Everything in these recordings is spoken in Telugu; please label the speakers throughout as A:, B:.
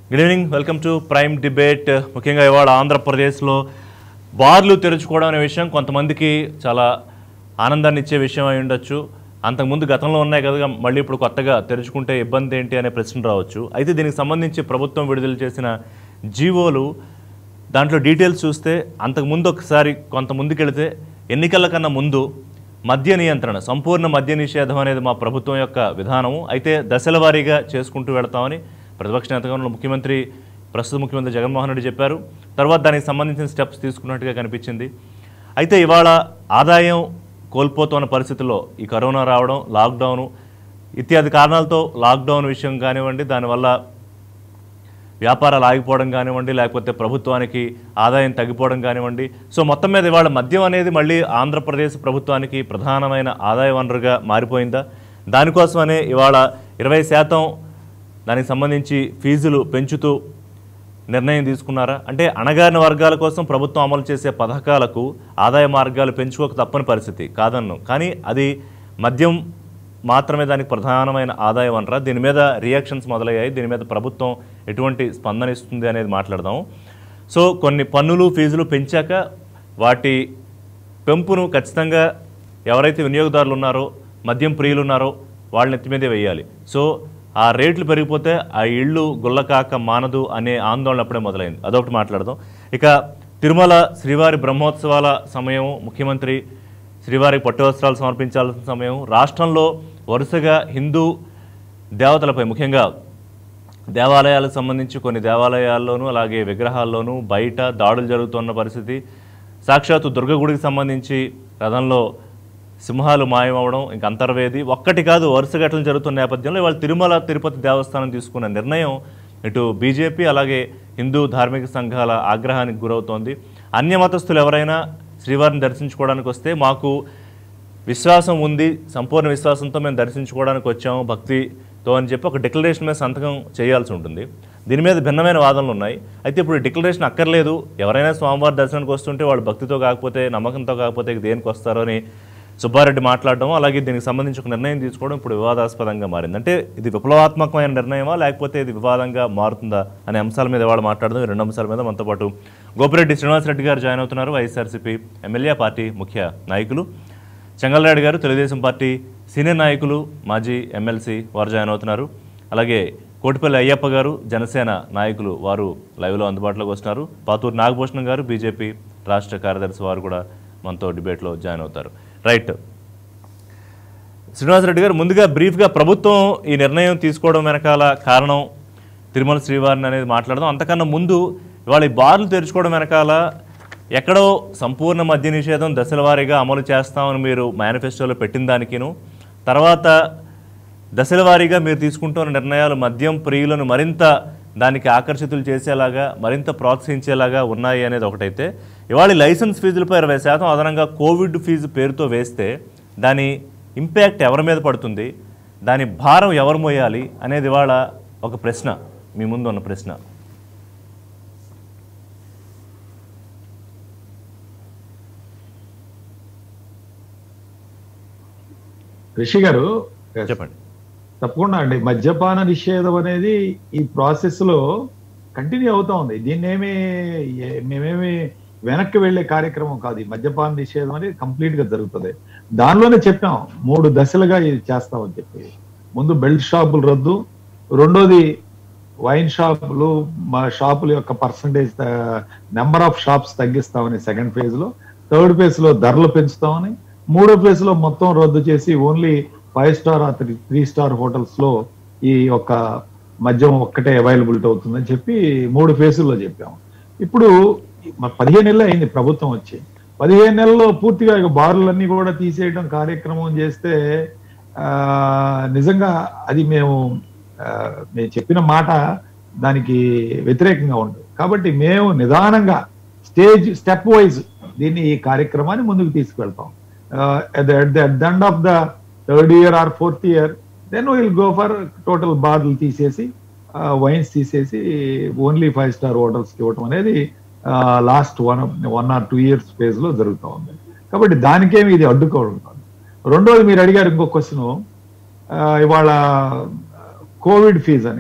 A: Good evening welcome to prime debate ముఖ్యంగా ఇవాళ ఆంధ్రప్రదేశ్లో బార్లు తెరుచుకోవడం అనే విషయం కొంతమందికి చాలా ఆనందాన్ని ఇచ్చే విషయం అయి ఉండొచ్చు అంతకుముందు గతంలో ఉన్నాయి కదా మళ్ళీ ఇప్పుడు కొత్తగా తెరుచుకుంటే ఇబ్బంది ఏంటి అనే ప్రశ్న రావచ్చు అయితే దీనికి సంబంధించి ప్రభుత్వం విడుదల చేసిన జీవోలు దాంట్లో డీటెయిల్స్ చూస్తే అంతకుముందు ఒకసారి కొంత ముందుకెళితే ఎన్నికల కన్నా ముందు మద్య నియంత్రణ సంపూర్ణ మద్య నిషేధం అనేది మా ప్రభుత్వం యొక్క విధానము అయితే దశల వారీగా చేసుకుంటూ వెళతామని ప్రతిపక్ష నేతగా ఉన్న ముఖ్యమంత్రి ప్రస్తుత ముఖ్యమంత్రి జగన్మోహన్ రెడ్డి చెప్పారు తర్వాత దానికి సంబంధించిన స్టెప్స్ తీసుకున్నట్టుగా కనిపించింది అయితే ఇవాళ ఆదాయం కోల్పోతున్న పరిస్థితుల్లో ఈ కరోనా రావడం లాక్డౌను ఇత్యాది కారణాలతో లాక్డౌన్ విషయం కానివ్వండి దానివల్ల వ్యాపారాలు ఆగిపోవడం కానివ్వండి లేకపోతే ప్రభుత్వానికి ఆదాయం తగ్గిపోవడం కానివ్వండి సో మొత్తం మీద ఇవాళ మద్యం అనేది మళ్ళీ ఆంధ్రప్రదేశ్ ప్రభుత్వానికి ప్రధానమైన ఆదాయ వనరుగా మారిపోయిందా దానికోసమనే ఇవాళ ఇరవై శాతం దానికి సంబంధించి ఫీజులు పెంచుతూ నిర్ణయం తీసుకున్నారా అంటే అణగారిన వర్గాల కోసం ప్రభుత్వం అమలు చేసే పథకాలకు ఆదాయ మార్గాలు పెంచుకోక తప్పని పరిస్థితి కాదన్ను కానీ అది మద్యం మాత్రమే దానికి ప్రధానమైన ఆదాయ వనరా దీని మీద రియాక్షన్స్ మొదలయ్యాయి దీని మీద ప్రభుత్వం ఎటువంటి స్పందన ఇస్తుంది అనేది మాట్లాడదాం సో కొన్ని పన్నులు ఫీజులు పెంచాక వాటి పెంపును ఖచ్చితంగా ఎవరైతే వినియోగదారులు ఉన్నారో మద్యం ప్రియులు ఉన్నారో వాళ్ళ నెత్తి మీదే వేయాలి సో ఆ రేట్లు పెరిగిపోతే ఆ ఇళ్ళు గుల్లకాక మానదు అనే ఆందోళన అప్పుడే మొదలైంది అదొకటి మాట్లాడదాం ఇక తిరుమల శ్రీవారి బ్రహ్మోత్సవాల సమయం ముఖ్యమంత్రి శ్రీవారికి పట్టు వస్త్రాలు సమర్పించాల్సిన సమయం రాష్ట్రంలో వరుసగా హిందూ దేవతలపై ముఖ్యంగా దేవాలయాలకు సంబంధించి కొన్ని దేవాలయాల్లోనూ అలాగే విగ్రహాల్లోనూ బయట దాడులు జరుగుతున్న పరిస్థితి సాక్షాత్తు దుర్గగుడికి సంబంధించి రథంలో సింహాలు మాయమవడం ఇంక అంతర్వేది ఒక్కటి కాదు వరుస ఘటనలు జరుగుతున్న నేపథ్యంలో ఇవాళ తిరుమల తిరుపతి దేవస్థానం తీసుకున్న నిర్ణయం ఇటు బీజేపీ అలాగే హిందూ ధార్మిక సంఘాల ఆగ్రహానికి గురవుతోంది అన్య మతస్థులు ఎవరైనా శ్రీవారిని దర్శించుకోవడానికి వస్తే మాకు విశ్వాసం ఉంది సంపూర్ణ విశ్వాసంతో మేము దర్శించుకోవడానికి వచ్చాము భక్తితో అని చెప్పి ఒక డిక్లరేషన్ మీద సంతకం చేయాల్సి ఉంటుంది దీని మీద భిన్నమైన వాదనలు ఉన్నాయి అయితే ఇప్పుడు డిక్లరేషన్ అక్కర్లేదు ఎవరైనా స్వామివారి దర్శనానికి వస్తుంటే వాళ్ళు భక్తితో కాకపోతే నమ్మకంతో కాకపోతే ఇక దేనికి వస్తారో అని సుబ్బారెడ్డి మాట్లాడడం అలాగే దీనికి సంబంధించి ఒక నిర్ణయం తీసుకోవడం ఇప్పుడు వివాదాస్పదంగా మారింది అంటే ఇది విప్లవాత్మకమైన నిర్ణయమా లేకపోతే ఇది వివాదంగా మారుతుందా అనే అంశాల మీద ఇవాళ మాట్లాడదాం ఈ రెండు అంశాల మీద మనతో పాటు గోపిరెడ్డి శ్రీనివాసరెడ్డి గారు జాయిన్ అవుతున్నారు వైఎస్ఆర్సీపీ ఎమ్మెల్యే పార్టీ ముఖ్య నాయకులు చెంగల్రాయుడు గారు తెలుగుదేశం పార్టీ సీనియర్ నాయకులు మాజీ ఎమ్మెల్సీ వారు జాయిన్ అవుతున్నారు అలాగే కోటిపల్లి అయ్యప్ప గారు జనసేన నాయకులు వారు లైవ్లో అందుబాటులోకి వస్తున్నారు పాతూరు నాగభూషణం గారు బీజేపీ రాష్ట్ర కార్యదర్శి వారు కూడా మనతో డిబేట్లో జాయిన్ అవుతారు రైట్ శ్రీనివాసరెడ్డి గారు ముందుగా బ్రీఫ్గా ప్రభుత్వం ఈ నిర్ణయం తీసుకోవడం వెనకాల కారణం తిరుమల శ్రీవారిని అనేది మాట్లాడదాం అంతకన్నా ముందు ఇవాళ ఈ బార్లు తెరుచుకోవడం వెనకాల ఎక్కడో సంపూర్ణ మద్య నిషేధం దశల వారీగా అమలు చేస్తామని మీరు మేనిఫెస్టోలో పెట్టిన దానికిను తర్వాత దశల వారీగా మీరు తీసుకుంటున్న నిర్ణయాలు మద్యం ప్రియులను మరింత దానికి ఆకర్షితులు చేసేలాగా మరింత ప్రోత్సహించేలాగా ఉన్నాయి అనేది ఒకటైతే ఇవాళ ఈ లైసెన్స్ ఫీజులపై ఇరవై శాతం అదనంగా కోవిడ్ ఫీజు పేరుతో వేస్తే దాని ఇంపాక్ట్ ఎవరి మీద పడుతుంది దాని భారం ఎవరు మోయాలి అనేది ఇవాళ ఒక ప్రశ్న మీ ముందు ఉన్న ప్రశ్న
B: రిషి గారు
A: చెప్పండి
B: తప్పకుండా అండి మద్యపాన నిషేధం అనేది ఈ ప్రాసెస్ లో కంటిన్యూ అవుతా ఉంది దీన్ని ఏమి ఏ- మేమేమి వెనక్కి వెళ్లే కార్యక్రమం కాదు ఈ మద్యపాన నిషేధం అనేది కంప్లీట్ గా జరుగుతుంది దానిలోనే చెప్పాం మూడు దశలుగా ఇది చేస్తామని చెప్పి ముందు బెల్ట్ షాపులు రద్దు రెండోది వైన్ షాపులు మా షాపుల యొక్క పర్సంటేజ్ నెంబర్ ఆఫ్ షాప్స్ తగ్గిస్తామని సెకండ్ ఫేజ్ లో థర్డ్ ఫేజ్ లో ధరలు పెంచుతామని మూడో ఫేజ్ లో మొత్తం రద్దు చేసి only five star three three star hotels లో ఈ యొక్క మద్యం ఒక్కటే అవైలబిలిటీ అవుతుందని చెప్పి మూడు ఫేజుల్లో చెప్పాము ఇప్పుడు మ- పదిహేను నెలలు అయింది ప్రభుత్వం వచ్చి పదిహేను నెలల్లో పూర్తిగా ఇక బార్లన్నీ కూడా తీసేయడం కార్యక్రమం చేస్తే ఆ నిజంగా అది మేము ఆ, మేము చెప్పిన మాట దానికి వ్యతిరేకంగా ఉంటుంది కాబట్టి మేము నిదానంగా స్టేజ్ స్టెప్ వైజ్ దీన్ని ఈ కార్యక్రమాన్ని ముందుకు తీసుకెళ్తాం at the end of the third year or fourth year then will go for total బార్లు తీసేసి వైన్స్ తీసేసి ఓన్లీ ఫైవ్ స్టార్ హోటల్స్ ఇవ్వటం అనేది last one one or two years phase లో జరుగుతూ ఉంది కాబట్టి దానికేమి ఇది అడ్డుకోవడం కాదు రెండోది మీరు అడిగారు ఇంకో క్వశ్చన్ ఇవాళ కోవిడ్ ఫీజ్ అని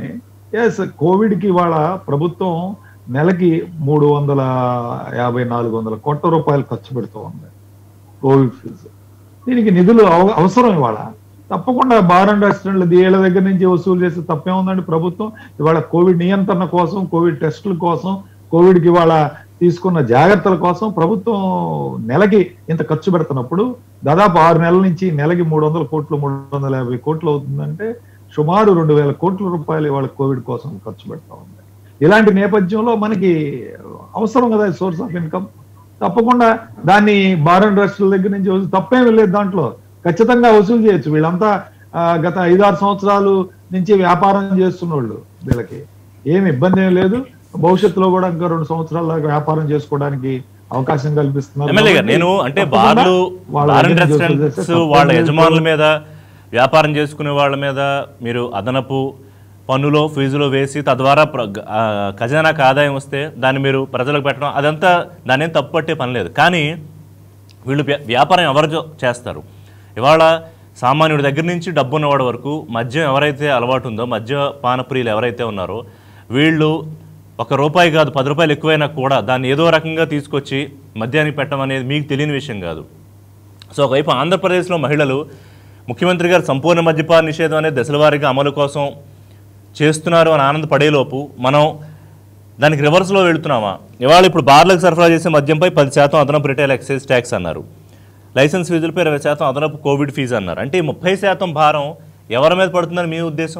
B: ఎస్ కోవిడ్ కి ఇవాళ ప్రభుత్వం నెలకి మూడు వందల యాభై నాలుగు వందల కోట్ల రూపాయలు ఖర్చు పెడుతూ ఉంది కోవిడ్ ఫీజు దీనికి నిధులు అవ- అవసరం ఇవాళ తప్పకుండా బార్ అండ్ రెస్టారెంట్లు వీళ్ళ దగ్గర నుంచి వసూలు చేస్తే తప్పేముందండి ప్రభుత్వం ఇవాళ కోవిడ్ నియంత్రణ కోసం కోవిడ్ టెస్టుల కోసం కోవిడ్ కి ఇవాళ తీసుకున్న జాగ్రత్తల కోసం ప్రభుత్వం నెలకి ఇంత ఖర్చు పెడుతున్నప్పుడు దాదాపు ఆరు నెలల నుంచి నెలకి మూడు వందల కోట్లు మూడు వందల యాభై కోట్లు అవుతుందంటే సుమారు రెండు వేల కోట్ల రూపాయలు ఇవాళ కోవిడ్ కోసం ఖర్చు పెడతా ఉంది ఇలాంటి నేపథ్యంలో మనకి అవసరం కదా సోర్స్ ఆఫ్ ఇన్కమ్ తప్పకుండా దాన్ని బార్ అండ్ రెస్టుల దగ్గర నుంచి వసూలు తప్పేమీ లేదు దాంట్లో ఖచ్చితంగా వసూలు చేయొచ్చు వీళ్ళంతా ఆ, గత ఐదారు సంవత్సరాలు నుంచి వ్యాపారం చేస్తున్న వాళ్ళు వీళ్ళకి ఏమి ఇబ్బంది ఏం లేదు భవిష్యత్తులో కూడా ఇంకా రెండు సంవత్సరాల దాకా వ్యాపారం చేసుకోవడానికి అవకాశం కల్పిస్తున్నారు
A: ఎమ్మెల్యే గారు
B: కాబట్టి
A: నేను అంటే
B: తప్పకుండా
A: బార్లు
B: వాళ్ళ
A: బార్ అండ్
B: దగ్గర నుంచి వసూలు
A: రెస్టారెంట్స్
B: చేస్తే
A: వాళ్ళ
B: తప్పేమీ
A: యజమానుల
B: లేదు.
A: మీద వ్యాపారం చేసుకునే వాళ్ళ మీద మీరు అదనపు పన్నులో ఫీజులో వేసి తద్వారా ప్ర- ఆ, ఖజానాకు ఆదాయం వస్తే దాన్ని మీరు ప్రజలకు పెట్టడం అదంతా దాన్ని ఏం తప్పు పట్టే పని లేదు కానీ వీళ్ళు వ్య- వ్యాపారం ఎవరు చే- చేస్తారు ఇవాళ సామాన్యుడి దగ్గర నుంచి డబ్బు ఉన్నవాడి వరకు మద్యం ఎవరైతే అలవాటు ఉందో మద్యపాన ప్రియులు ఎవరైతే ఉన్నారో వీళ్ళు ఒక రూపాయి కాదు పది రూపాయలు ఎక్కువైనా కూడా దాన్ని ఏదో రకంగా తీసుకొచ్చి మద్యానికి పెట్టడం అనేది మీకు తెలియని విషయం కాదు సో ఒకవైపు ఆంధ్రప్రదేశ్లో మహిళలు ముఖ్యమంత్రి గారు సంపూర్ణ మద్యపాన నిషేధం అనేది దశల వారీగా అమలు కోసం చేస్తున్నారు అని ఆనందపడేలోపు మనం దానికి రివర్స్లో వెళుతున్నామా ఇవాళ ఇప్పుడు బార్లకు సరఫరా చేసే మద్యంపై పది శాతం అదనపు రిటైల్ ఎక్సైజ్ ట్యాక్స్ అన్నారు లైసెన్స్ ఫీజులపై ఇరవై శాతం అదనపు కోవిడ్ ఫీజు అన్నారు అంటే ఈ ముప్పై శాతం భారం ఎవరి మీద పడుతుందని మీ ఉద్దేశం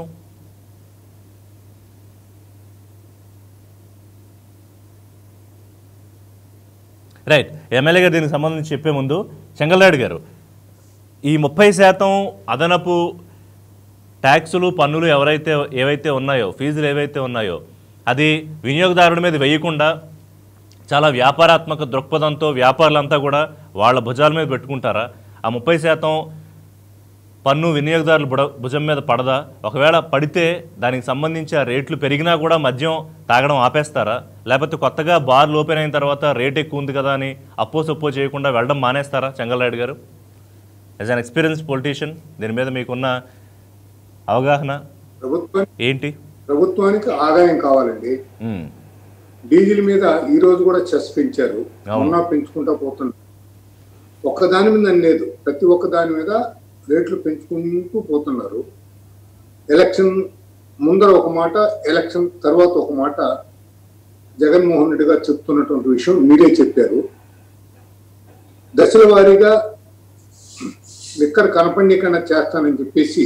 A: రైట్ ఎమ్మెల్యే గారు దీనికి సంబంధించి చెప్పే ముందు చెంగల్నాయుడు గారు ఈ ముప్పై శాతం అదనపు ట్యాక్సులు పన్నులు ఎవరైతే ఏవైతే ఉన్నాయో ఫీజులు ఏవైతే ఉన్నాయో అది వినియోగదారుడి మీద వేయకుండా చాలా వ్యాపారాత్మక దృక్పథంతో వ్యాపారులంతా కూడా వాళ్ళ భుజాల మీద పెట్టుకుంటారా ఆ ముప్పై శాతం పన్ను వినియోగదారుల బుడ భుజం మీద పడదా ఒకవేళ పడితే దానికి సంబంధించి ఆ రేట్లు పెరిగినా కూడా మద్యం తాగడం ఆపేస్తారా లేకపోతే కొత్తగా బార్లు ఓపెన్ అయిన తర్వాత రేట్ ఎక్కువ ఉంది కదా అని అప్పో సప్పో చేయకుండా వెళ్ళడం మానేస్తారా చెంగల్నాయుడు గారు యాజ్ అన్ ఎక్స్పీరియన్స్ పొలిటీషియన్ దీని మీద మీకున్న అవగాహన
C: ప్రభుత్వం
A: ఏంటి
C: ప్రభుత్వానికి ఆదాయం కావాలండి
A: మ్మ్.
C: డీజిల్ మీద ఈ రోజు కూడా చెస్ పెంచారు
A: అవును.
C: మొన్న పెంచుకుంటా పోతున్నారు ఒక్క దాని మీద అని లేదు ప్రతి ఒక్క దాని మీద రేట్లు పెంచుకుంటూ పోతున్నారు ఎలక్షన్ ముందర ఒక మాట ఎలక్షన్ తర్వాత ఒక మాట జగన్మోహన్ రెడ్డి గారు చెప్తున్నటువంటి విషయం మీరే చెప్పారు దశల వారీగా లిక్కర్ కనపండీకరణ చేస్తానని చెప్పేసి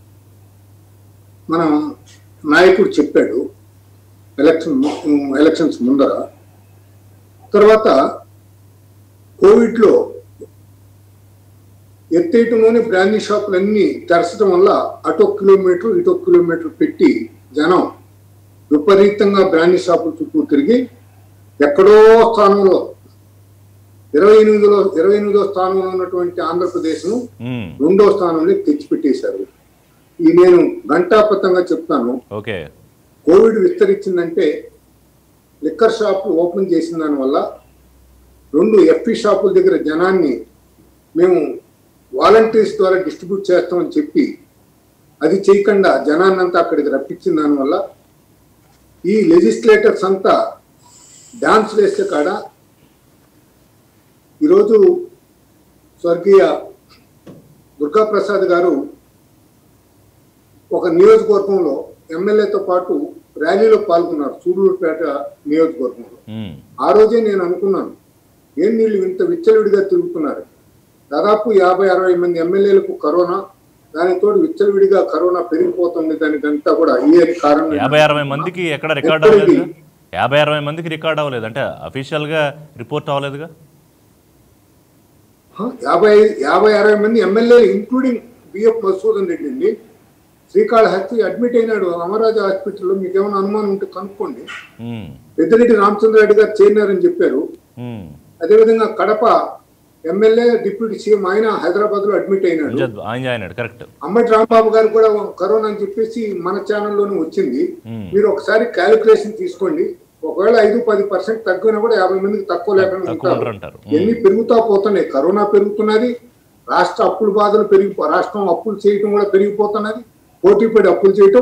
C: మన నాయకుడు చెప్పాడు ఎలక్షన్ ము- ఎలక్షన్స్ ముందర తర్వాత కోవిడ్లో ఎత్తేయటంలోనే బ్రాండీ షాపులన్నీ తెరచడం వల్ల అటో కిలోమీటర్ ఇటో కిలోమీటర్ పెట్టి జనం విపరీతంగా బ్రాండీ షాపుల చుట్టూ తిరిగి ఎక్కడో స్థానంలో ఇరవై ఎనిమిదిలో ఇరవై ఎనిమిదో స్థానంలో ఉన్నటువంటి ఆంధ్రప్రదేశ్ను
A: మ్మ్.
C: రెండో స్థానంలో తెచ్చిపెట్టేశారు ఈ నేను ఘంటాపథంగా చెప్తాను
A: ఓకే
C: కోవిడ్ విస్తరించిందంటే లిక్కర్ షాపులు ఓపెన్ చేసిన దానివల్ల రెండు ఎఫ్పి షాపుల దగ్గర జనాన్ని మేము వాలంటీర్స్ ద్వారా డిస్ట్రిబ్యూట్ చేస్తామని చెప్పి అది చేయకుండా జనాన్నంతా అక్కడికి రప్పించిన దానివల్ల ఈ లెజిస్లేటర్స్ అంతా డాన్స్ వేసే కాడ ఈరోజు స్వర్గీయ దుర్గాప్రసాద్ గారు ఒక నియోజకవర్గంలో ఎమ్మెల్యేతో పాటు ర్యాలీలో పాల్గొన్నారు సూడూరుపేట నియోజకవర్గంలో
A: మ్మ్.
C: ఆ రోజే నేను అనుకున్నాను ఏం వీళ్ళు ఇంత విచ్చలవిడిగా తిరుగుతున్నారు దాదాపు యాభై అరవై మంది ఎమ్మెల్యేలకు కరోనా దానితో విచ్చలవిడిగా కరోనా పెరిగిపోతుంది దానికంతా కూడా ఏ కారణం
A: యాభై అరవై మందికి ఎక్కడ రికార్డ్ అవ్వలేదుగా యాభై అరవై మందికి రికార్డ్ అవ్వలేదు అంటే అఫీషియల్గా రిపోర్ట్ అవ్వలేదుగా
C: హ, యాభై యాభై అరవై మంది ఎమ్మెల్యేలు ఇంక్లూడింగ్ బిఎఫ్ మసూదన్ రెడ్డి అండి శ్రీకాళహస్తి అడ్మిట్ అయినాడు అమరాజు హాస్పిటల్లో మీకు ఏమైనా అనుమానం ఉంటే కనుక్కోండి
A: మ్మ్.
C: పెద్దిరెడ్డి రామచంద్రారెడ్డి గారు చేరినారని చెప్పారు
A: మ్మ్.
C: అదేవిధంగా కడప ఎమ్మెల్యే డిప్యూటీ సీఎం ఆయన హైదరాబాద్ లో అడ్మిట్ అయినాడు
A: అంజద్ ఆయన అయినాడు కరెక్ట్
C: అమ్మటి రాంబాబు గారు కూడా కరోనా అని చెప్పేసి మన ఛానల్లోనే వచ్చింది
A: మ్మ్.
C: మీరు ఒకసారి క్యాలిక్యులేషన్ తీసుకోండి ఒకవేళ ఐదు పది పర్సెంట్ తగ్గినా కూడా యాభై మందికి తక్కువ లేకుండా
A: తక్కువ
C: ఉంటారు
A: ఉంటారు అంటారు
C: ఎన్ని పెరుగుతా పోతున్నాయి కరోనా పెరుగుతున్నది రాష్ట్ర అప్పుల బాధలు పెరిగి రాష్ట్రం అప్పులు చేయటం కూడా పెరిగిపోతున్నది పోటీ పడి అప్పులు చేయటం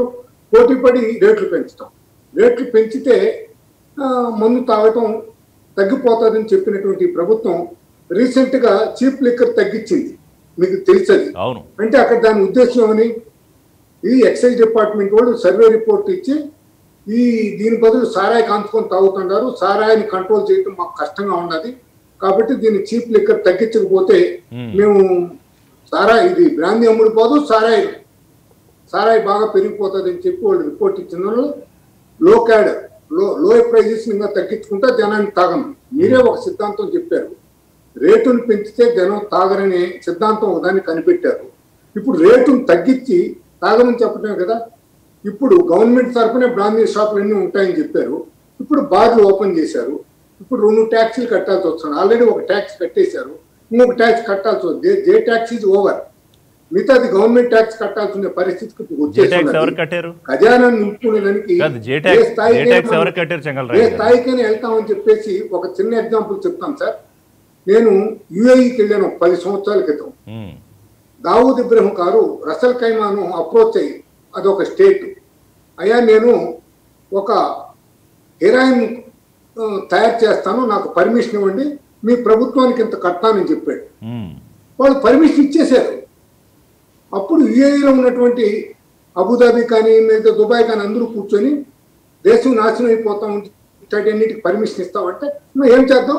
C: పోటీ పడి రేట్లు పెంచడం రేట్లు పెంచితే ఆ, మందు తాగటం తగ్గిపోతుందని చెప్పినటువంటి ఈ ప్రభుత్వం రీసెంట్ గా చీప్ లిక్కర్ తగ్గించింది మీకు తెలుసది
A: అవును
C: అంటే అక్కడ దాని ఉద్దేశం ఏమని ఇది ఎక్సైజ్ డిపార్ట్మెంట్ వాళ్ళు సర్వే రిపోర్ట్ ఇచ్చి ఈ దీని బదులు సారాయి కాంచుకొని తాగుతున్నారు సారాయిని కంట్రోల్ చేయడం మాకు కష్టంగా ఉన్నది కాబట్టి దీన్ని చీప్ లిక్కర్ తగ్గించకపోతే
A: Hmm.
C: మేము సారాయి ఇది బ్రాందీ అమ్ముడు పోదు సారాయి సారాయి బాగా పెరిగిపోతుంది అని చెప్పి వాళ్ళు రిపోర్ట్ ఇచ్చిన వాళ్ళు లో క్యాడ్ లో లో ప్రైజెస్ ఇంకా తగ్గించుకుంటే జనాన్ని తాగను మీరే ఒక సిద్ధాంతం చెప్పారు రేటును పెంచితే జనం తాగరనే సిద్ధాంతం ఒకదాన్ని కనిపెట్టారు ఇప్పుడు రేటును తగ్గించి తాగమని చెప్పటమే కదా ఇప్పుడు గవర్నమెంట్ తరఫునే బ్రాందీ షాపులు అన్నీ ఉంటాయని చెప్పారు ఇప్పుడు బార్లు ఓపెన్ చేశారు ఇప్పుడు రెండు ట్యాక్సీలు కట్టాల్సి వస్తుంది ఆల్రెడీ ఒక ట్యాక్స్ కట్టేశారు ఇంకొక ట్యాక్స్ కట్టాల్సి వస్తుంది జే ట్యాక్స్ ఈజ్ ఓవర్ మిగతాది గవర్నమెంట్ ట్యాక్స్ కట్టాల్సిన పరిస్థితికి ఇప్పుడు
A: జే ట్యాక్స్ ఎవరు
C: వచ్చేస్తున్నది.
A: కట్టారు
C: ఖజానా నింపుకునేదానికి
A: కాదు జే
C: ఏ
A: ట్యాక్స్ జే
C: స్థాయికైనా
A: ట్యాక్స్ ఎవరు
C: మనం-
A: కట్టారు
C: ఏ
A: చెంగల్రాయ్ గారు
C: స్థాయికైనా వెళ్తామని చెప్పేసి ఒక చిన్న ఎగ్జాంపుల్ చెప్తాను సార్ నేను యుఏఈకి వెళ్ళాను ఒక పది సంవత్సరాల క్రితం
A: ఉమ్,
C: దావూద్ ఇబ్రహీం గారు రసల్ ఖైమాను అప్రోచ్ అయ్యి అదొక స్టేట్ అయ్యా నేను ఒక హెరాయిన్ ఆ, తయారు చేస్తాను నాకు పర్మిషన్ ఇవ్వండి మీ ప్రభుత్వానికి ఇంత కట్టానని చెప్పాడు
A: ఉమ్,
C: వాళ్ళు పర్మిషన్ ఇచ్చేశారు అప్పుడు యుఏఈలో ఉన్నటువంటి అబుదాబి కానీ లేదా దుబాయ్ కానీ అందరూ కూర్చొని దేశం నాశనం అయిపోతాం ఇట్లాంటిన్నిటికి పర్మిషన్ ఇస్తామంటే నువ్వు ఏం చేద్దాం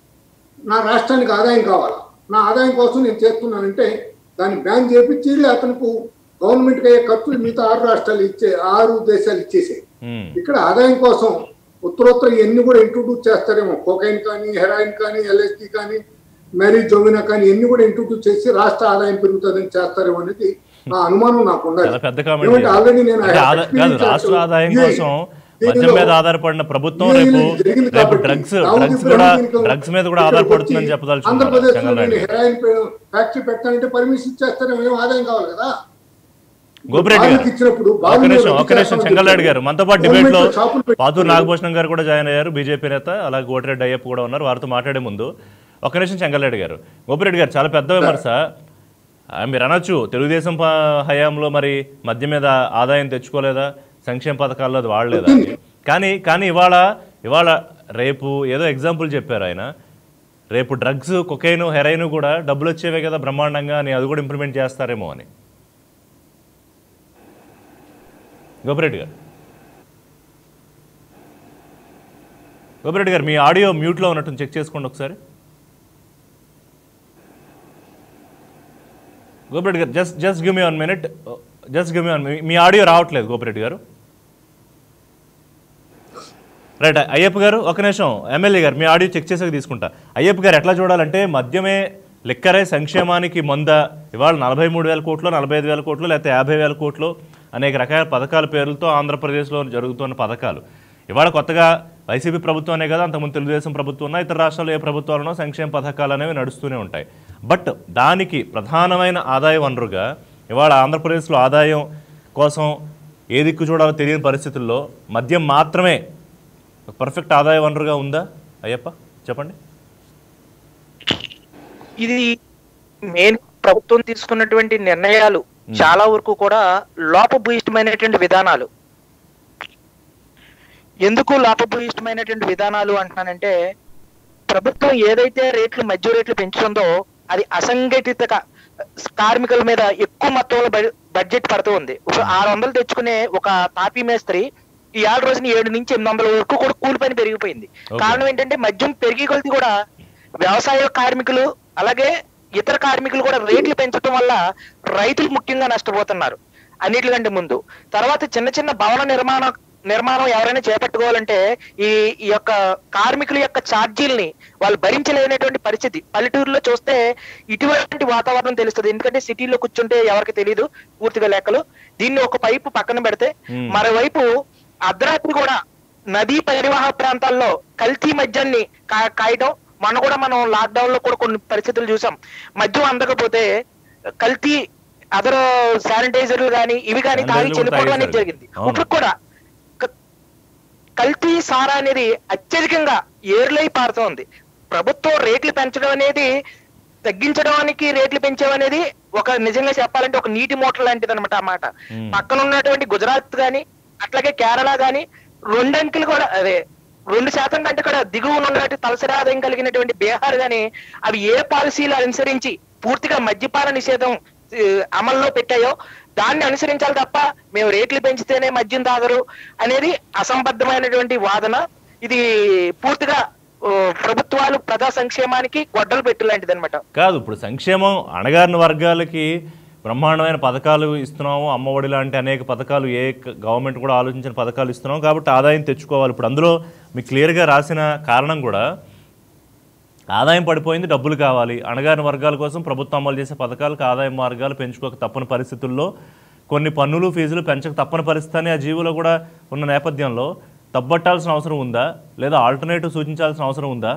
C: నా రాష్ట్రానికి ఆదాయం కావాలా నా ఆదాయం కోసం నేను చేస్తున్నానంటే దాన్ని బ్యాన్ చేపించి అతనికి గవర్నమెంట్కి అయ్యే ఖర్చులు మిగతా ఆరు రాష్ట్రాలు ఇచ్చే ఆరు దేశాలు ఇచ్చేసాయి
A: ఉమ్,
C: ఇక్కడ ఆదాయం కోసం ఉత్తరోత్తర ఇవన్నీ కూడా ఇంట్రొడ్యూస్ చేస్తారేమో కోకైన్ కానీ హెరాయిన్ కానీ ఎల్ఎస్డి కానీ మ్యారీ జోవినా కానీ ఇవన్నీ కూడా ఇంట్రొడ్యూస్ చేసి రాష్ట్ర ఆదాయం పెరుగుతుందని చేస్తారేమో అనేది నా అనుమానం నాకు ఉన్నది
A: చాలా పెద్ద కామెంట్
C: ఏమంటే ఆల్రెడీ నేను
A: అంటే
C: I have
A: ఆదా- కాదు
C: experienced
A: రాష్ట్ర ఆదాయం
C: UAE.
A: కోసం
C: దీనిలో
A: మద్యం మీద ఆధారపడిన ప్రభుత్వం
C: UAE
A: రేపు
C: జరిగింది
A: రేపు
C: కాబట్టి
A: డ్రగ్స్
C: దావూద్
A: డ్రగ్స్
C: ఇబ్రహీం
A: కూడా
C: దీనికి
A: డ్రగ్స్ మీద కూడా
C: ఇక్కడికి
A: ఆధారపడుతుందని
C: వచ్చి
A: చెప్పదలుచుకున్నారు
C: ఆంధ్రప్రదేశ్ లో
A: చెంగల్రాయ్
C: నేను
A: గారు.
C: హెరాయిన్ ఫ్యాక్టరీ పెట్టాలంటే పర్మిషన్ ఇచ్చేస్తారేమో ఏం ఆదాయం కావాలి కదా
A: గోపిరెడ్డి
C: బార్లకు
A: గారు
C: ఇచ్చినప్పుడు
A: ఒక
C: బార్లు
A: నిమిషం
C: రద్దు
A: ఒక నిమిషం
C: చేస్తామని
A: చెంగల్రాయుడు గారు
C: చెప్పారు.
A: మనతో పాటు డిబేట్ లో
C: గవర్నమెంట్ షాపులు పెట్టి-
A: పాతూరు నాగభూషణం గారు కూడా జాయిన్ అయ్యారు బీజేపీ నేత అలాగే కోటిరెడ్డి అయ్యప్ప కూడా ఉన్నారు వారితో మాట్లాడే ముందు ఒక నిమిషం చెంగల్రెడ్డి గారు గోపిరెడ్డి గారు చాలా పెద్ద విమర్శ ఆ, మీరు అనొచ్చు తెలుగుదేశం ప- హయాంలో మరి మద్యం మీద ఆదాయం తెచ్చుకోలేదా సంక్షేమ పథకాల్లో అది వాడలేదా అని. కానీ కానీ ఇవాళ ఇవాళ రేపు ఏదో ఎగ్జాంపుల్ చెప్పారు ఆయన రేపు డ్రగ్స్ కొకైన్ హెరైన్ కూడా డబ్బులు వచ్చేవే కదా బ్రహ్మాండంగా అని అది కూడా ఇంప్లిమెంట్ చేస్తారేమో అని గోపిరెడ్డి గారు గోపిరెడ్డి గారు మీ ఆడియో మ్యూట్లో ఉన్నట్టు చెక్ చేసుకోండి ఒకసారి Gopireddy garu just just give me one minute just give me one మీ ఆడియో రావట్లేదు గోపిరెడ్డి గారు రైట్ అయ్యప్ప గారు ఒక నిమిషం ఎమ్మెల్యే గారు మీ ఆడియో చెక్ చేసాక తీసుకుంటా అయ్యప్ప గారు ఎట్లా చూడాలంటే మద్యమే లిక్కరే సంక్షేమానికి మంద ఇవాళ నలభై మూడు వేల కోట్లు నలభై ఐదు వేల కోట్లు లేకపోతే యాభై వేల కోట్లు అనేక రకాల పథకాల పేర్లతో ఆంధ్రప్రదేశ్లో జరుగుతున్న పథకాలు ఇవాళ కొత్తగా వైసీపీ ప్రభుత్వమే కదా అంతకుముందు తెలుగుదేశం ప్రభుత్వం ఉన్నా ఇతర రాష్ట్రాల్లో ఏ ప్రభుత్వాలనో సంక్షేమ పథకాలు అనేవి నడుస్తూనే ఉంటాయి బట్ దానికి ప్రధానమైన ఆదాయ వనరుగా ఇవాళ ఆంధ్రప్రదేశ్లో ఆదాయం కోసం ఏ దిక్కు చూడాలో తెలియని పరిస్థితుల్లో మద్యం మాత్రమే పర్ఫెక్ట్ ఆదాయ వనరుగా ఉందా అయ్యప్ప చెప్పండి
D: ఇది మెయిన్ ప్రభుత్వం తీసుకున్నటువంటి నిర్ణయాలు చాలా వరకు కూడా లోపభూయిష్టమైనటువంటి విధానాలు ఎందుకు లోపభూయిష్టమైనటువంటి విధానాలు అంటున్నానంటే ప్రభుత్వం ఏదైతే రేట్లు మధ్య రేట్లు పెంచుతుందో అది అసంఘటిత కా- కార్మికుల మీద ఎక్కువ మొత్తంలో బ- బడ్జెట్ పడుతూ ఉంది ఒక ఆరు వందలు తెచ్చుకునే ఒక తాపీ మేస్త్రి ఈ ఏడు రోజున ఏడు నుంచి ఎనిమిది వందల వరకు కూడా కూలి పని పెరిగిపోయింది
A: Okay.
D: కారణం ఏంటంటే మద్యం పెరిగి కొలిది కూడా వ్యవసాయ కార్మికులు అలాగే ఇతర కార్మికులు కూడా రేట్లు పెంచడం వల్ల రైతులు ముఖ్యంగా నష్టపోతున్నారు అన్నిటికంటే ముందు తర్వాత చిన్న చిన్న భవన నిర్మాణ నిర్మాణం ఎవరైనా చేపట్టుకోవాలంటే ఈ ఈ యొక్క కార్మికుల యొక్క ఛార్జీల్ని వాళ్ళు భరించలేనటువంటి పరిస్థితి పల్లెటూరులో చూస్తే ఇటువంటి వాతావరణం తెలుస్తుంది ఎందుకంటే సిటీలో కూర్చుంటే ఎవరికి తెలియదు పూర్తిగా లెక్కలు దీన్ని ఒక వైపు పక్కన పెడితే
A: Hmm.
D: మరోవైపు అర్ధరాత్రి కూడా నదీ పరివాహ ప్రాంతాల్లో కల్తీ మద్యాన్ని కా- కాయటం మొన్న కూడా మనం లాక్డౌన్ లో కూడా కొన్ని పరిస్థితులు చూసాం మద్యం అందకపోతే కల్తీ అదర్ శానిటైజర్లు కానీ ఇవి కానీ తాగి
A: శానిటైజర్లు కూడా
D: చనిపోవడం అనేది
A: తాగేశారు.
D: జరిగింది
A: అవును.
D: ఇప్పుడు కూడా క- కల్తీ సారా అనేది అత్యధికంగా ఏర్లై పారుతోంది ప్రభుత్వం రేట్లు పెంచడం అనేది తగ్గించడానికి రేట్లు పెంచడం అనేది ఒక నిజంగా చెప్పాలంటే ఒక నీటి మోటార్ లాంటిది అనమాట అన్నమాట
A: Hmm.
D: పక్కన ఉన్నటువంటి గుజరాత్ గాని అట్లాగే కేరళ గాని రెండంకెలు కూడా అదే రెండు శాతం కంటే కూడా దిగువ ఉన్నటువంటి తలసరి ఆదాయం కలిగినటువంటి బీహార్ గాని అవి ఏ పాలసీలు అనుసరించి పూర్తిగా మద్యపాన నిషేధం ఆ, అమల్లో పెట్టాయో దాన్ని అనుసరించాలి తప్ప మేము రేట్లు పెంచితేనే మద్యం తాగరు అనేది అసంబద్ధమైనటువంటి వాదన ఇది పూర్తిగా ఆ, ప్రభుత్వాలు ప్రజా సంక్షేమానికి గొడ్డలు పెట్టు లాంటిది అనమాట
A: కాదు ఇప్పుడు సంక్షేమం అణగారిన వర్గాలకి బ్రహ్మాండమైన పథకాలు ఇస్తున్నాము అమ్మఒడి లాంటి అనేక పథకాలు ఏ క- గవర్నమెంట్ కూడా ఆలోచించిన పథకాలు ఇస్తున్నాం కాబట్టి ఆదాయం తెచ్చుకోవాలి ఇప్పుడు అందులో మీకు క్లియర్గా రాసిన కారణం కూడా ఆదాయం పడిపోయింది డబ్బులు కావాలి అణగారిన వర్గాల కోసం ప్రభుత్వం అమలు చేసే పథకాలకు ఆదాయం మార్గాలు పెంచుకోక తప్పని పరిస్థితుల్లో కొన్ని పన్నులు ఫీజులు పెంచక తప్పని పరిస్థితి అని ఆ జీవోలో కూడా ఉన్న నేపథ్యంలో తప్పట్టాల్సిన అవసరం ఉందా లేదా ఆల్టర్నేటివ్ సూచించాల్సిన అవసరం ఉందా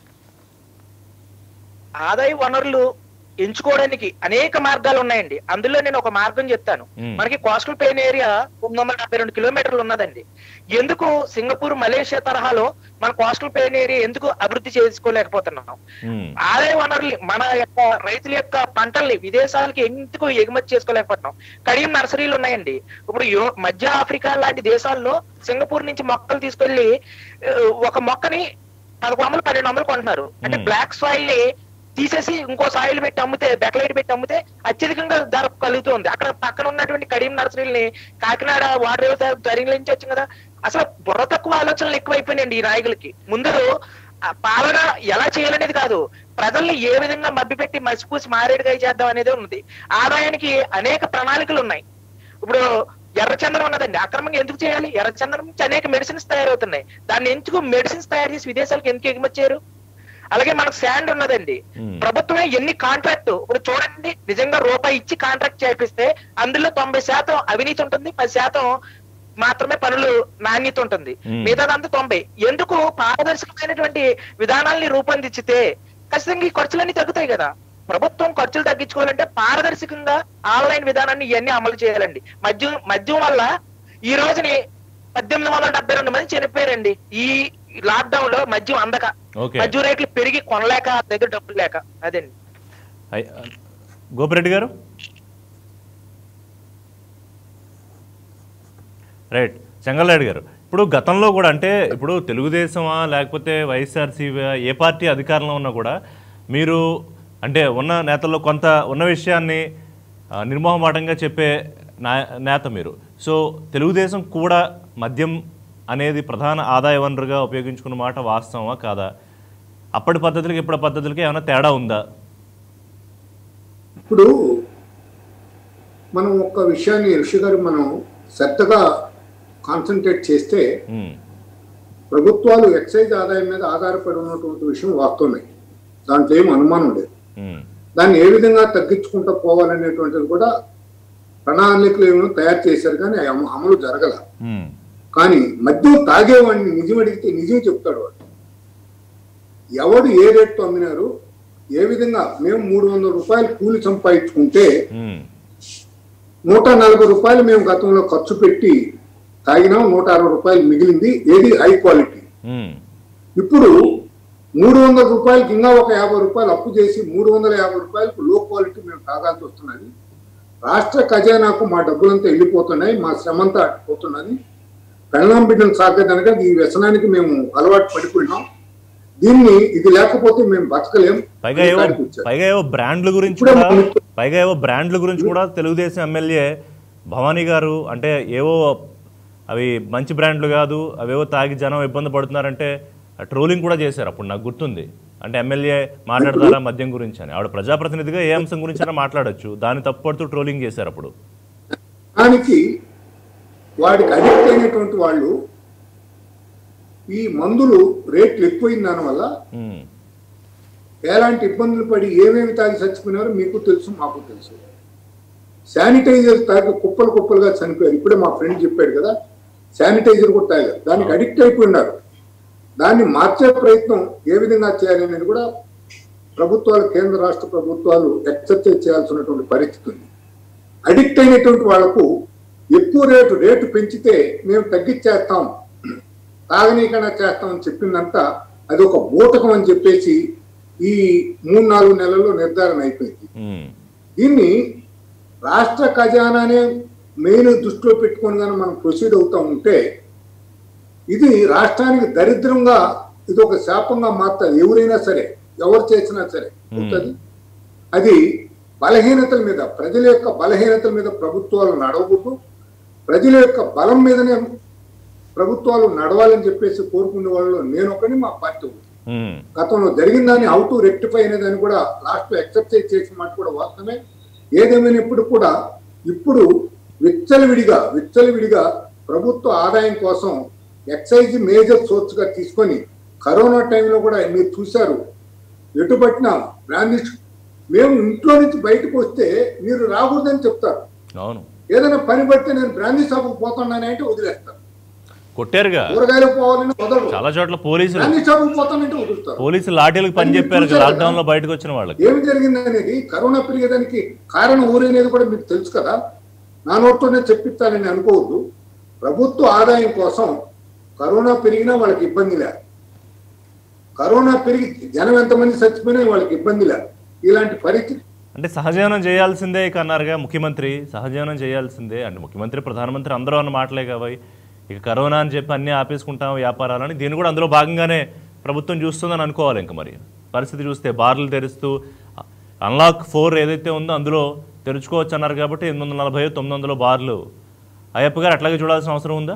D: ఆదాయ వనరులు ఎంచుకోవడానికి అనేక మార్గాలు ఉన్నాయండి అందులో నేను ఒక మార్గం చెప్తాను
A: మ్మ్.
D: మనకి కోస్టల్ ప్లేన్ ఏరియా తొమ్మిది వందల డెబ్బై రెండు కిలోమీటర్లు ఉన్నదండి ఎందుకు సింగపూర్ మలేషియా తరహాలో మన కోస్టల్ ప్లేన్ ఏరియా ఎందుకు అభివృద్ధి చేసుకోలేకపోతున్నాం
A: ఉమ్,
D: ఆదాయ వనరులు మన యొక్క రైతుల యొక్క పంటల్ని విదేశాలకి ఎందుకు ఎగుమతి చేసుకోలేకపోతున్నాం కడియం నర్సరీలు ఉన్నాయండి ఇప్పుడు యు- మధ్య ఆఫ్రికా లాంటి దేశాల్లో సింగపూర్ నుంచి మొక్కలు తీసుకెళ్లి ఆ, ఒక మొక్కని పదకొండు వందలు పన్నెండు వందలు కొంటున్నారు అంటే
A: Hmm.
D: బ్లాక్ సాయిల్ ని తీసేసి ఇంకో సాయిల్ పెట్టి అమ్మితే బెకలైట్ పెట్టి అమ్మితే అత్యధికంగా ధర కలుగుతుంది అక్కడ పక్కన ఉన్నటువంటి కడియం నర్సరీలని కాకినాడ వాటర్ తరలించవచ్చు కదా అసలు బుర్ర తక్కువ ఆలోచనలు ఎక్కువైపోయినాయండి ఈ నాయకులకి ముందు ఆ పాలన ఎలా చేయాలనేది కాదు ప్రజల్ని ఏ విధంగా మభ్యపెట్టి మసిపూసి మారేడుగా చేద్దాం అనేది ఉన్నది ఆదాయానికి అనేక ప్రణాళికలు ఉన్నాయి ఇప్పుడు ఎర్రచందనం ఉన్నదండి అక్రమంగా ఎందుకు చేయాలి ఎర్రచందనం నుంచి అనేక మెడిసిన్స్ తయారవుతున్నాయి దాన్ని ఎందుకు మెడిసిన్స్ తయారు చేసి విదేశాలకు ఎందుకు ఎగుమతి చేయరు అలాగే మనకు శాండ్ ఉన్నదండి
A: Hmm.
D: ప్రభుత్వమే ఎన్ని కాంట్రాక్ట్ ఇప్పుడు చూడండి నిజంగా రూపాయి ఇచ్చి కాంట్రాక్ట్ చేపిస్తే అందులో తొంభై శాతం అవినీతి ఉంటుంది పది శాతం మాత్రమే పనులు నాణ్యత ఉంటుంది
A: Hmm.
D: మిగతాదంతా తొంభై ఎందుకు పారదర్శకమైనటువంటి విధానాల్ని రూపొందించితే ఖచ్చితంగా ఈ ఖర్చులన్నీ తగ్గుతాయి కదా ప్రభుత్వం ఖర్చులు తగ్గించుకోవాలంటే పారదర్శకంగా ఆన్లైన్ విధానాన్ని ఇవన్నీ అమలు చేయాలండి మద్యం మద్యం వల్ల ఈ రోజుని పద్దెనిమిది వందల డెబ్బై రెండు మంది చనిపోయారండి ఈ లాక్డౌన్ లో మద్యం అందక
A: ఓకే
D: మద్యం రేట్లు పెరిగి కొనలేక దగ్గర డబ్బులు లేక అదండి
A: అయ్- గోపిరెడ్డి గారు రైట్ చెంగల్నాయుడు గారు ఇప్పుడు గతంలో కూడా అంటే ఇప్పుడు తెలుగుదేశమా లేకపోతే వైఎస్ఆర్సీవీ ఏ పార్టీ అధికారంలో ఉన్నా కూడా మీరు అంటే ఉన్న నేతల్లో కొంత ఉన్న విషయాన్ని ఆ, నిర్మోహమాటంగా చెప్పే నా నేత మీరు సో తెలుగుదేశం కూడా మద్యం అనేది ప్రధాన ఆదాయ వనరుగా ఉపయోగించుకున్న మాట వాస్తవమా కాదా అప్పటి పద్ధతులకి ఇప్పటి పద్ధతులకి ఏమైనా తేడా ఉందా
C: ఇప్పుడు మనం ఒక్క విషయాన్ని ఋషి గారు మనం శ్రద్ధగా కాన్సన్ట్రేట్ చేస్తే
A: ఉమ్,
C: ప్రభుత్వాలు ఎక్సైజ్ ఆదాయం మీద ఆధారపడి ఉన్నటువంటి విషయం వాస్తవమే దాంట్లో ఏం అనుమానం లేదు
A: ఉమ్,
C: దాన్ని ఏ విధంగా తగ్గించుకుంటూ పోవాలనేటువంటిది కూడా ప్రణాళికలు ఏమో తయారు చేశారు కానీ అవి అమ- అమలు జరగల
A: ఉమ్,
C: కానీ మద్యం తాగేవాడిని నిజం అడిగితే నిజం చెప్తాడు వాడు ఎవడు ఏ రేట్తో అమ్మినారు ఏ విధంగా మేము మూడు వందల రూపాయలు కూలి సంపాదించుకుంటే
A: ఉమ్,
C: నూట నలభై రూపాయలు మేము గతంలో ఖర్చు పెట్టి తాగినాం నూట అరవై రూపాయలు మిగిలింది ఏది హై క్వాలిటీ
A: ఉమ్,
C: ఇప్పుడు మూడు వందల రూపాయలకి ఇంకా ఒక యాభై రూపాయలు అప్పు చేసి మూడు వందల యాభై రూపాయలకు లో క్వాలిటీ మేము తాగాల్సి వస్తున్నది రాష్ట్ర ఖజానాకు మా డబ్బులంతా వెళ్ళిపోతున్నాయి మా శ్రమంతా పోతున్నది పెళ్ళాం బిడ్డను సాగదనక ఈ వ్యసనానికి మేము అలవాటు పడిపోయినాం దీన్ని ఇది లేకపోతే మేము బతకలేం
A: పైగా
C: అనే
A: ఏవో
C: కాడికి వచ్చారు.
A: పైగా ఏవో బ్రాండ్ల గురించి
C: ఇప్పుడే
A: కూడా
C: మనం-
A: పైగా ఏవో బ్రాండ్ల గురించి కూడా తెలుగుదేశం ఎమ్మెల్యే భవానీ గారు అంటే ఏవో అవి మంచి బ్రాండ్లు కాదు అవేవో తాగి జనం ఇబ్బంది పడుతున్నారంటే ట్రోలింగ్ కూడా చేశారు అప్పుడు నాకు గుర్తుంది అంటే ఎమ్మెల్యే మాట్లాడతారా మద్యం గురించి అని ఆవిడ ప్రజాప్రతినిధిగా ఏ అంశం గురించి అయినా మాట్లాడొచ్చు దాన్ని తప్పుపడుతూ ట్రోలింగ్ చేశారు అప్పుడు
C: దానికి వాడికి అడిక్ట్ అయినటువంటి వాళ్ళు ఈ మందులు రేట్లు ఎక్కువైన దానివల్ల
A: ఉమ్,
C: ఎలాంటి ఇబ్బందులు పడి ఏమేమి తాగి చచ్చిపోయినారో మీకు తెలుసు మాకు తెలుసు శానిటైజర్ తాగి కుప్పలు కుప్పలుగా చనిపోయారు ఇప్పుడే మా ఫ్రెండ్ చెప్పాడు కదా శానిటైజర్ కూడా తాగారు దానికి అడిక్ట్ అయిపోయినారు దాన్ని మార్చే ప్రయత్నం ఏ విధంగా చేయాలి అనేది కూడా ప్రభుత్వాలు కేంద్ర రాష్ట్ర ప్రభుత్వాలు ఎక్సర్సైజ్ చేయాల్సినటువంటి పరిస్థితి ఉంది అడిక్ట్ అయినటువంటి వాళ్లకు ఎక్కువ రేటు రేటు పెంచితే మేము తగ్గించేస్తాం తాగనీకన్నా చేస్తామని చెప్పిందంతా అది ఒక బూటకం అని చెప్పేసి ఈ మూడు నాలుగు నెలల్లో నిర్ధారణ అయిపోయింది
A: ఉమ్,
C: దీన్ని రాష్ట్ర ఖజానానే మెయిన్ దృష్టిలో పెట్టుకొని కానీ మనం ప్రొసీడ్ అవుతా ఉంటే ఇది రాష్ట్రానికి దరిద్రంగా ఇది ఒక శాపంగా మారుతుంది ఎవరైనా సరే ఎవరు చేసినా సరే అవుతుంది అది బలహీనతల మీద ప్రజల యొక్క బలహీనతల మీద ప్రభుత్వాలు నడవకూడదు ప్రజల యొక్క బలం మీదనే ప్రభుత్వాలు నడవాలని చెప్పేసి కోరుకునే వాళ్ళు నేను ఒకని మా పార్టీ ఒకటి.
A: ఉమ్,
C: గతంలో జరిగిన దాన్ని హౌ టు రెక్టిఫై అనేదాన్ని కూడా లాస్ట్ లో ఎక్సర్సైజ్ చేసిన మాట కూడా వాస్తవమే ఏదేమైనప్పుడు కూడా ఇప్పుడు విచ్చలవిడిగా విచ్చలవిడిగా ప్రభుత్వ ఆదాయం కోసం ఎక్సైజ్ మేజర్ సోర్స్ గా తీసుకొని కరోనా టైంలో కూడా మీరు చూశారు ఎటు పట్టినా బ్రాండ్ మేము ఇంట్లో నుంచి బయటకు వస్తే మీరు రాకూడదని చెప్తారు
A: అవును
C: ఏదైనా పని పడితే నేను బ్రాండీ షాపుకు పోతున్నానంటే వదిలేస్తారు
A: కొట్టారుగా
C: కూరగాయలు పోవాలని వదలరు
A: చాలా చోట్ల పోలీసులు
C: బ్రాండీ షాపుకు పోతానంటే వదులుతారు
A: పోలీసులు లాఠీలకు పని చెప్పారు
C: చూశారు కదా?
A: లాక్డౌన్ లో బయటకు వచ్చిన వాళ్ళకి
C: ఏమి జరిగింది అనేది కరోనా పెరిగేదానికి కారణం ఊరనేది కూడా మీకు తెలుసు కదా నా నోట్తోనే చెప్పిస్తానని అనుకోవద్దు ప్రభుత్వ ఆదాయం కోసం కరోనా పెరిగినా వాళ్ళకి ఇబ్బంది లే కరోనా పెరిగి జనం ఎంతమంది చచ్చిపోయినా వాళ్ళకి ఇబ్బంది లే ఇలాంటి పరిస్థితి
A: అంటే సహజీవనం చేయాల్సిందే ఇక అన్నారుగా ముఖ్యమంత్రి సహజీవనం చేయాల్సిందే అంటే ముఖ్యమంత్రి ప్రధానమంత్రి అందరూ అన్న మాటలే కాబట్టి ఇక కరోనా అని చెప్పి అన్నీ ఆపేసుకుంటాం వ్యాపారాలని దీన్ని కూడా అందులో భాగంగానే ప్రభుత్వం చూస్తుందని అనుకోవాలి ఇంకా మరి పరిస్థితి చూస్తే బార్లు తెరుస్తూ అన్లాక్ ఫోర్ ఏదైతే ఉందో అందులో తెరుచుకోవచ్చు అన్నారు కాబట్టి ఎనిమిది వందల నలభై తొమ్మిది వందల బార్లు అయ్యప్ప గారు అట్లాగే చూడాల్సిన అవసరం ఉందా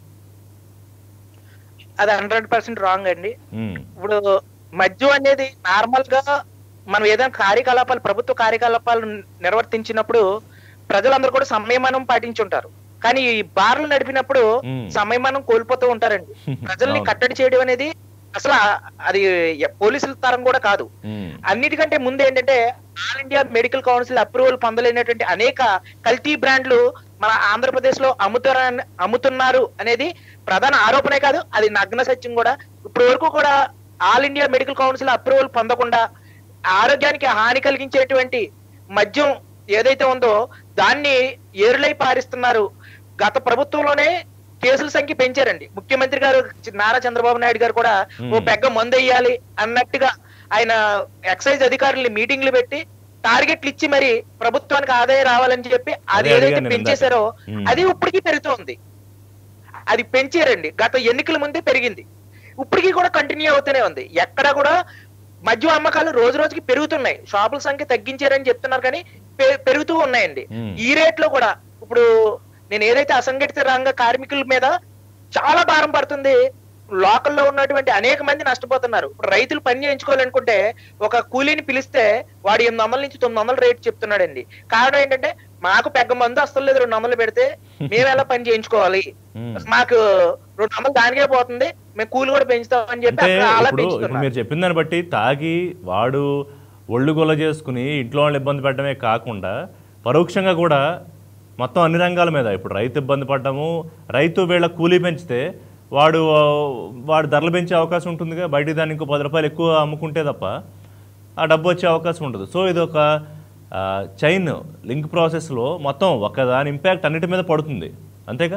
D: అది హండ్రెడ్ పర్సెంట్ రాంగ్ అండి
A: ఉమ్,
D: ఇప్పుడు మద్యం అనేది నార్మల్ గా మనం ఏదైనా కార్యకలాపాలు ప్రభుత్వ కార్యకలాపాలు నిర్వర్తించినప్పుడు ప్రజలందరూ కూడా సంయమనం పాటించుంటారు కానీ ఈ బార్లు నడిపినప్పుడు
A: మ్మ్.
D: సంయమనం కోల్పోతూ ఉంటారండి ప్రజల్ని
A: అవును.
D: కట్టడి చేయడం అనేది అసలు ఆ- అది పోలీసుల తరం కూడా కాదు
A: ఉమ్,
D: అన్నిటికంటే ముందు ఏంటంటే All India Medical Council approval పొందలేనటువంటి అనేక కల్తీ బ్రాండ్లు మన ఆంధ్రప్రదేశ్ లో అమ్ముతారా అమ్ముతున్నారు అనేది ప్రధాన ఆరోపణే కాదు అది నగ్న సత్యం కూడా ఇప్పటి వరకు కూడా All India Medical Council approval పొందకుండా ఆరోగ్యానికి హాని కలిగించేటువంటి మద్యం ఏదైతే ఉందో దాన్ని ఏరులై పారిస్తున్నారు గత ప్రభుత్వంలోనే కేసుల సంఖ్య పెంచారండి ముఖ్యమంత్రి గారు చి- నారా చంద్రబాబు నాయుడు గారు కూడా ఓ
A: Hmm.
D: పెగ్గ మందు వేయాలి అన్నట్టుగా ఆయన ఎక్సైజ్ అధికారుల్ని మీటింగ్లు పెట్టి టార్గెట్లు ఇచ్చి మరి ప్రభుత్వానికి ఆదాయం రావాలని చెప్పి అది
A: అదే
D: ఏదైతే
A: అడిగాను నేను
D: పెంచేశారో
A: Hmm.
D: అది ఇప్పటికీ పెరుగుతోంది అది పెంచారండి గత ఎన్నికల ముందే పెరిగింది ఇప్పటికీ కూడా కంటిన్యూ అవుతూనే ఉంది ఎక్కడ కూడా మద్యం అమ్మకాలు రోజు రోజుకి పెరుగుతున్నాయి షాపుల సంఖ్య తగ్గించారని చెప్తున్నారు కానీ పె- పెరుగుతూ ఉన్నాయండి
A: Hmm.
D: ఈ రేట్ లో కూడా ఇప్పుడు నేను ఏదైతే అసంఘటిత రంగ కార్మికుల మీద చాలా భారం పడుతుంది లోకల్లో ఉన్నటువంటి అనేక మంది నష్టపోతున్నారు ఇప్పుడు రైతులు పని చేయించుకోవాలనుకుంటే ఒక కూలీని పిలిస్తే వాడు ఎనిమిది వందల నుంచి తొమ్మిది వందల రేట్ చెప్తున్నాడండి కారణం ఏంటంటే మాకు పెద్ద మందు వస్తలేదు లేదు రెండు వందలు పెడితే మేము ఎలా పని చేయించుకోవాలి
A: ఉమ్.
D: మాకు రెండు వందలు దానికే పోతుంది మేము కూలి కూడా పెంచుతామని చెప్పి
A: అంటే
D: అక్కడ అలా
A: ఇప్పుడు ఇప్పుడు
D: పెంచుతున్నారు
A: మీరు చెప్పిన దాన్ని బట్టి తాగి వాడు ఒళ్ళు గొల్ల చేసుకుని ఇంట్లో వాళ్ళు ఇబ్బంది పడడమే కాకుండా పరోక్షంగా కూడా మొత్తం అన్ని రంగాల మీద ఇప్పుడు రైతు ఇబ్బంది పడ్డము రైతు వీళ్ళ కూలీ పెంచితే వాడు ఆ, వాడు ధరలు పెంచే అవకాశం ఉంటుందిగా బయట దాన్ని ఇంకో పది రూపాయలు ఎక్కువ అమ్ముకుంటే తప్ప ఆ డబ్బు వచ్చే అవకాశం ఉండదు సో ఇది ఒక చైన్ లింక్ ప్రాసెస్లో మొత్తం ఒక దాని ఇంపాక్ట్ అన్నిటి మీద పడుతుంది అంతేగా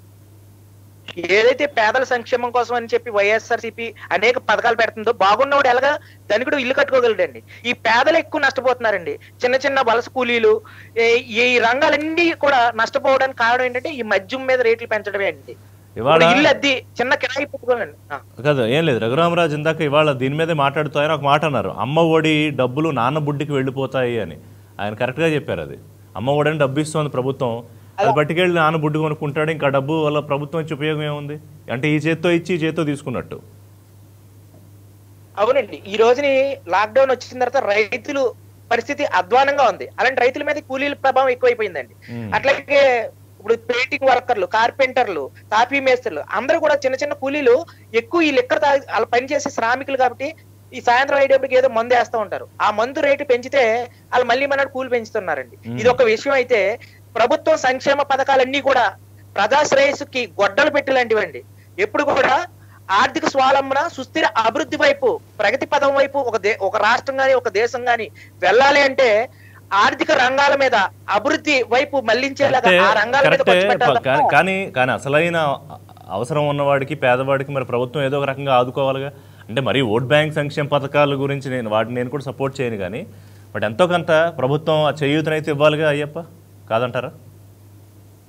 D: ఏదైతే పేదల సంక్షేమం కోసం అని చెప్పి వైఎస్ఆర్ సిపి అనేక పథకాలు పెడుతుందో బాగున్నవాడు ఎలాగా ధనికుడు ఇల్లు కట్టుకోగలడండి ఈ పేదలు ఎక్కువ నష్టపోతున్నారండి చిన్న చిన్న వలస కూలీలు ఏ- ఈ రంగాలన్నీ కూడా నష్టపోవడానికి కారణం ఏంటంటే ఈ మద్యం మీద రేట్లు పెంచడమే అండి
A: ఇవాళ
D: ఇప్పుడు ఇల్లు అద్ది చిన్న కిరాయి పెట్టుకోనండి ఆ.
A: కదా ఏం లేదు రఘురామరాజు ఇందాక ఇవాళ దీని మీదే మాట్లాడుతూ ఆయన ఒక మాట అన్నారు అమ్మ ఒడి డబ్బులు నాన్న బుడ్డికి వెళ్ళిపోతాయి అని ఆయన కరెక్ట్గా చెప్పారు అది అమ్మ ఒడి అని డబ్బు ఇస్తోంది ప్రభుత్వం అది పట్టుకెళ్ళి నాన్న బుడ్డి కొనుక్కుంటాడు ఇంకా డబ్బు వల్ల ప్రభుత్వం ఇచ్చే ఉపయోగం ఏముంది అంటే ఈ చేత్తో ఇచ్చి ఈ చేత్తో తీసుకున్నట్టు
D: అవునండి ఈ రోజుని లాక్డౌన్ వచ్చిన తర్వాత రైతులు పరిస్థితి అధ్వానంగా ఉంది అలాంటి రైతుల మీద కూలీల ప్రభావం ఎక్కువైపోయిందండి
A: మ్మ్.
D: అట్లాగే ఇప్పుడు పెయింటింగ్ వర్కర్లు కార్పెంటర్లు తాపీ మేస్త్రులు అందరూ కూడా చిన్న చిన్న కూలీలు ఎక్కువ ఈ లిక్కర్ తాగి వాళ్ళు పనిచేసే శ్రామికులు కాబట్టి ఈ సాయంత్రం అయ్యేటప్పటికి ఏదో మందు వేస్తూ ఉంటారు ఆ మందు రేటు పెంచితే వాళ్ళు మళ్ళీ మన కూలి పెంచుతున్నారండి ఇది ఒక విషయం అయితే ప్రభుత్వం సంక్షేమ పథకాలన్నీ కూడా ప్రజా శ్రేయస్సుకి గొడ్డలు పెట్టిలాంటివండి ఎప్పుడు కూడా ఆర్థిక స్వావలంబన సుస్థిర అభివృద్ధి వైపు ప్రగతి పదం వైపు ఒక దే ఒక రాష్ట్రం గాని ఒక దేశం గాని వెళ్ళాలి అంటే ఆర్థిక రంగాల మీద అభివృద్ధి వైపు మళ్లించేలాగా
A: అంటే
D: ఆ రంగాల మీద
A: కరెక్టే
D: ఖర్చు పెట్టాలి
A: ప- కానీ కానీ కానీ అసలైన అవసరం ఉన్నవాడికి పేదవాడికి మరి ప్రభుత్వం ఏదో ఒక రకంగా ఆదుకోవాలిగా అంటే మరి ఓట్ బ్యాంక్ సంక్షేమ పథకాల గురించి నేను వాటిని నేను కూడా సపోర్ట్ చేయను కానీ బట్ ఎంతో కొంత ప్రభుత్వం ఆ చేయూతనైతే ఇవ్వాలిగా అయ్యప్ప కాదంటారా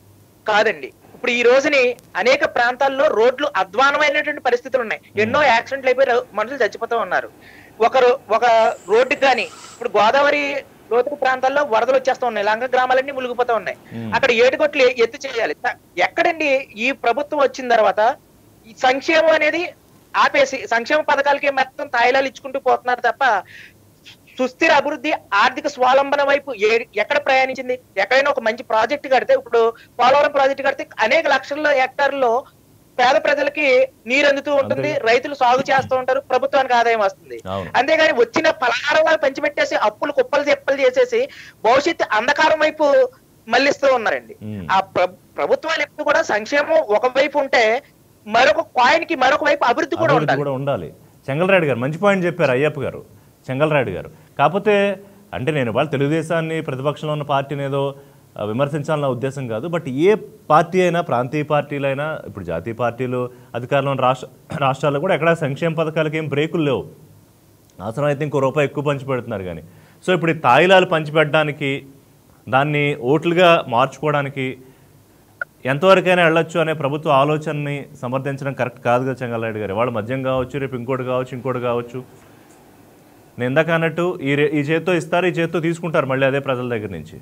D: కాదండి ఇప్పుడు ఈ రోజుని అనేక ప్రాంతాల్లో రోడ్లు అధ్వానమైనటువంటి పరిస్థితులు ఉన్నాయి ఎన్నో యాక్సిడెంట్లు అయిపోయి రో- మనుషులు చచ్చిపోతూ ఉన్నారు ఒకరు ఒక రోడ్డుకి కానీ ఇప్పుడు గోదావరి లోతు ప్రాంతాల్లో వరదలు వచ్చేస్తూ ఉన్నాయి లంక గ్రామాలన్నీ మునిగిపోతూ ఉన్నాయి
A: Hmm.
D: అక్కడ ఏటుకొట్లు ఎత్తి చేయాలి త- ఎక్కడండి ఈ ప్రభుత్వం వచ్చిన తర్వాత ఈ సంక్షేమం అనేది ఆపేసి సంక్షేమ పథకాలకి మొత్తం తాయిలాలు ఇచ్చుకుంటూ పోతున్నారు తప్ప సుస్థిర అభివృద్ధి ఆర్థిక స్వావలంబన వైపు ఏ- ఎక్కడ ప్రయాణించింది ఎక్కడైనా ఒక మంచి ప్రాజెక్ట్ కడితే ఇప్పుడు పోలవరం ప్రాజెక్ట్ కడితే అనేక లక్షల హెక్టార్లో పేద ప్రజలకి నీరు అందుతూ ఉంటుంది
A: అంతే.
D: రైతులు సాగు చేస్తూ ఉంటారు ప్రభుత్వానికి ఆదాయం వస్తుంది
A: అవును
D: అంతేగాని వచ్చిన పలహారాలు పంచిపెట్టేసి అప్పులు కుప్పలు చెప్పలు చేసేసి భవిష్యత్తు అంధకారం వైపు మళ్ళిస్తూ ఉన్నారండి
A: ఉమ్.
D: ఆ ప్ర- ప్రభుత్వాలు ఎప్పుడు కూడా సంక్షేమం ఒకవైపు ఉంటే మరొక కాయిన్ కి మరొక వైపు అభివృద్ధి కూడా
A: అభివృద్ధి
D: ఉండాలి
A: కూడా ఉండాలి చెంగల్రాయుడు గారు మంచి పాయింట్ చెప్పారు అయ్యప్ప గారు చెంగల్రాయుడు గారు కాకపోతే అంటే నేను వాళ్ళు తెలుగుదేశాన్ని ప్రతిపక్షంలో ఉన్న పార్టీని ఏదో ఆ, విమర్శించాలన్న ఉద్దేశం కాదు బట్ ఏ పార్టీ అయినా ప్రాంతీయ పార్టీలైనా ఇప్పుడు జాతీయ పార్టీలు అధికారంలో ఉన్న రాష్ట్ర రాష్ట్రాల్లో కూడా ఎక్కడ సంక్షేమ పథకాలకి ఏం బ్రేకులు లేవు అవసరం అయితే ఇంకో రూపాయి ఎక్కువ పంచి పెడుతున్నారు కానీ సో ఇప్పుడు ఈ తాయిలాలు పంచిపెట్టడానికి దాన్ని ఓట్లుగా మార్చుకోవడానికి ఎంతవరకైనా వెళ్ళొచ్చు అనే ప్రభుత్వ ఆలోచనని సమర్థించడం కరెక్ట్ కాదు కదా చెంగల్లాయుడు గారు వాళ్ళు మద్యం కావచ్చు రేపు ఇంకోటి కావచ్చు ఇంకోటి కావచ్చు నేను ఇందాక అన్నట్టు ఈ రే- ఈ చేత్తో ఇస్తారు ఈ చేత్తో తీసుకుంటారు మళ్ళీ అదే ప్రజల దగ్గర నుంచి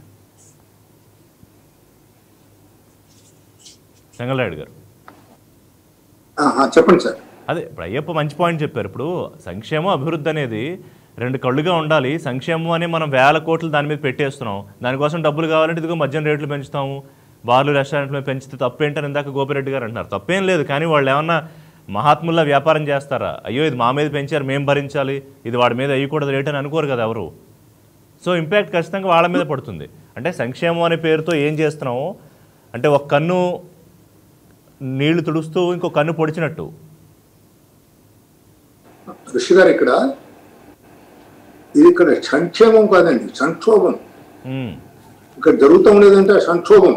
A: చెంగల్లాయుడు గారు
C: ఆహా, చెప్పండి సార్
A: అదే ఇప్పుడు అయ్యప్ప మంచి పాయింట్ చెప్పారు ఇప్పుడు సంక్షేమం అభివృద్ధి అనేది రెండు కళ్ళుగా ఉండాలి సంక్షేమం అని మనం వేల కోట్లు దాని మీద పెట్టేస్తున్నాం దానికోసం డబ్బులు కావాలంటే ఇదిగో మద్యం రేట్లు పెంచుతాము బార్లు రెస్టారెంట్ల మీద పెంచితే తప్పేంటని ఇందాక గోపిరెడ్డి గారు అంటున్నారు తప్పేం లేదు కానీ వాళ్ళు ఏమన్నా మహాత్ముల్లా వ్యాపారం చేస్తారా అయ్యో ఇది మా మీద పెంచారు మేము భరించాలి ఇది వాడి మీద వేయకూడదు రేట్ అని అనుకోరు కదా ఎవరు సో ఇంపాక్ట్ ఖచ్చితంగా వాళ్ళ మీద పడుతుంది అంటే సంక్షేమం అనే పేరుతో ఏం చేస్తున్నాము అంటే ఒక కన్ను నీళ్లు తుడుస్తూ ఇంకో కన్ను పొడిచినట్టు
C: ఋషి గారు ఇక్కడ ఇది ఇక్కడ సంక్షేమం కాదండి సంక్షోభం
A: ఉమ్,
C: ఇక్కడ జరుగుతూ ఉండేదంటే సంక్షోభం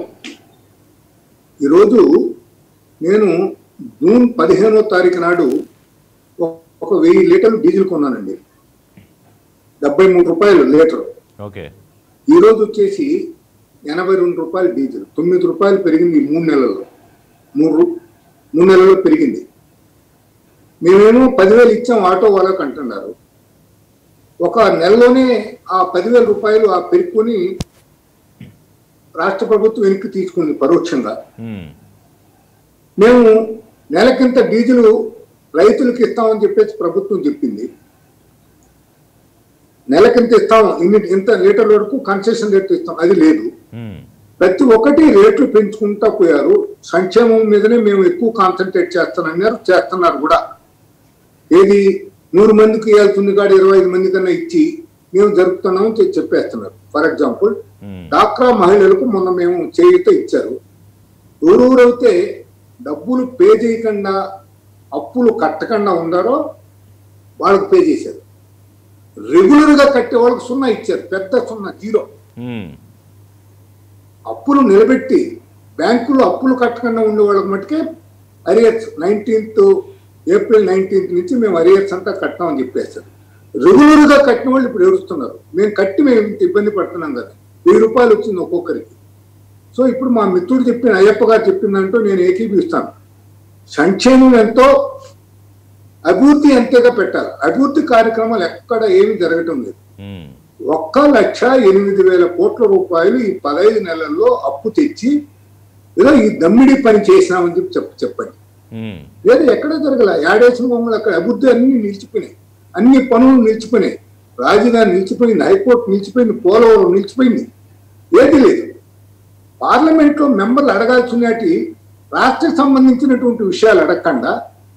C: ఈరోజు నేను జూన్ పదిహేనో తారీఖు నాడు ఒక- ఒక వెయ్యి లీటర్లు డీజిల్ కొన్నానండి డెబ్బై మూడు రూపాయలు లీటర్
A: ఓకే
C: ఈ రోజు వచ్చేసి ఎనభై రెండు రూపాయలు డీజిల్ తొమ్మిది రూపాయలు పెరిగింది ఈ మూడు నెలల్లో మూడు రూ- మూడు నెలల్లో పెరిగింది మేమేమో పదివేలు ఇచ్చాం ఆటో వాళ్ళకి అంటున్నారు ఒక నెలలోనే ఆ పదివేల రూపాయలు ఆ పెరుక్కొని రాష్ట్ర ప్రభుత్వం వెనక్కి తీసుకుంది పరోక్షంగా
A: ఉమ్,
C: మేము నెలకింత డీజిల్ రైతులకు ఇస్తామని చెప్పేసి ప్రభుత్వం చెప్పింది నెలకింత ఇస్తాం ఇన్ని ఇంత లీటర్ వరకు కన్సెషన్ రేట్ ఇస్తాం అది లేదు
A: ఉమ్,
C: ప్రతి ఒక్కటి రేట్లు పెంచుకుంటా పోయారు సంక్షేమం మీదనే మేము ఎక్కువ కాన్సన్ట్రేట్ చేస్తానన్నారు చేస్తున్నారు కూడా ఏది నూరు మందికి ఇవ్వాల్సింది కాదు ఇరవై ఐదు మంది కన్నా ఇచ్చి మేము జరుపుతున్నామని చె- చెప్పేస్తున్నారు ఫర్ ఎగ్జాంపుల్
A: ఉమ్,
C: డాక్రా మహిళలకు మొన్న మేము చేయూత ఇచ్చారు ఎవరెవరైతే డబ్బులు పే చేయకుండా అప్పులు కట్టకుండా ఉండారో వాళ్ళకి పే చేశారు రెగ్యులర్ గా కట్టే వాళ్ళకి సున్నా ఇచ్చారు పెద్ద సున్నా జీరో
A: ఉమ్,
C: అప్పులు నిలబెట్టి బ్యాంకులు అప్పులు కట్టకుండా ఉండే వాళ్ళకి మటుకే అరియర్స్ నైన్టీన్త్ ఏప్రిల్ నైన్టీన్త్ నుంచి మేము అరియర్స్ అంతా కట్టామని చెప్పేస్తారు రెగ్యులర్ గా కట్టిన వాళ్ళు ఇప్పుడు ఏడుస్తున్నారు మేము కట్టి మేము ఇంత ఇబ్బంది పడుతున్నాం కదా వెయ్యి రూపాయలు వచ్చింది ఒక్కొక్కరికి సో ఇప్పుడు మా మిత్రుడు చెప్పిన అయ్యప్ప గారు చెప్పిందంటూ నేను ఏకీపిస్తాను సంక్షేమం ఎంతో అభివృద్ధి ఎంతగా పెట్టాలి అభివృద్ధి కార్యక్రమాలు ఎక్కడ ఏమీ జరగటం లేదు
A: ఉమ్,
C: ఒక్క లక్ష ఎనిమిది వేల కోట్ల రూపాయలు ఈ పదహైదు నెలల్లో అప్పు తెచ్చి ఏదో ఈ దమ్మిడి పని చేసినామని చెప్పి చెప్ప చెప్పండి
A: ఉమ్,
C: లేదు ఎక్కడ జరగల ఏడేసిన మమ్మల్ని అక్కడ అభివృద్ధి అన్ని నిలిచిపోయినాయి అన్ని పనులు నిలిచిపోయినాయి రాజధాని నిలిచిపోయింది హైకోర్టు నిలిచిపోయింది పోలవరం నిలిచిపోయింది ఏది లేదు పార్లమెంట్ లో మెంబర్లు అడగాల్సినటి రాష్ట్రకు సంబంధించినటువంటి విషయాలు అడగకుండా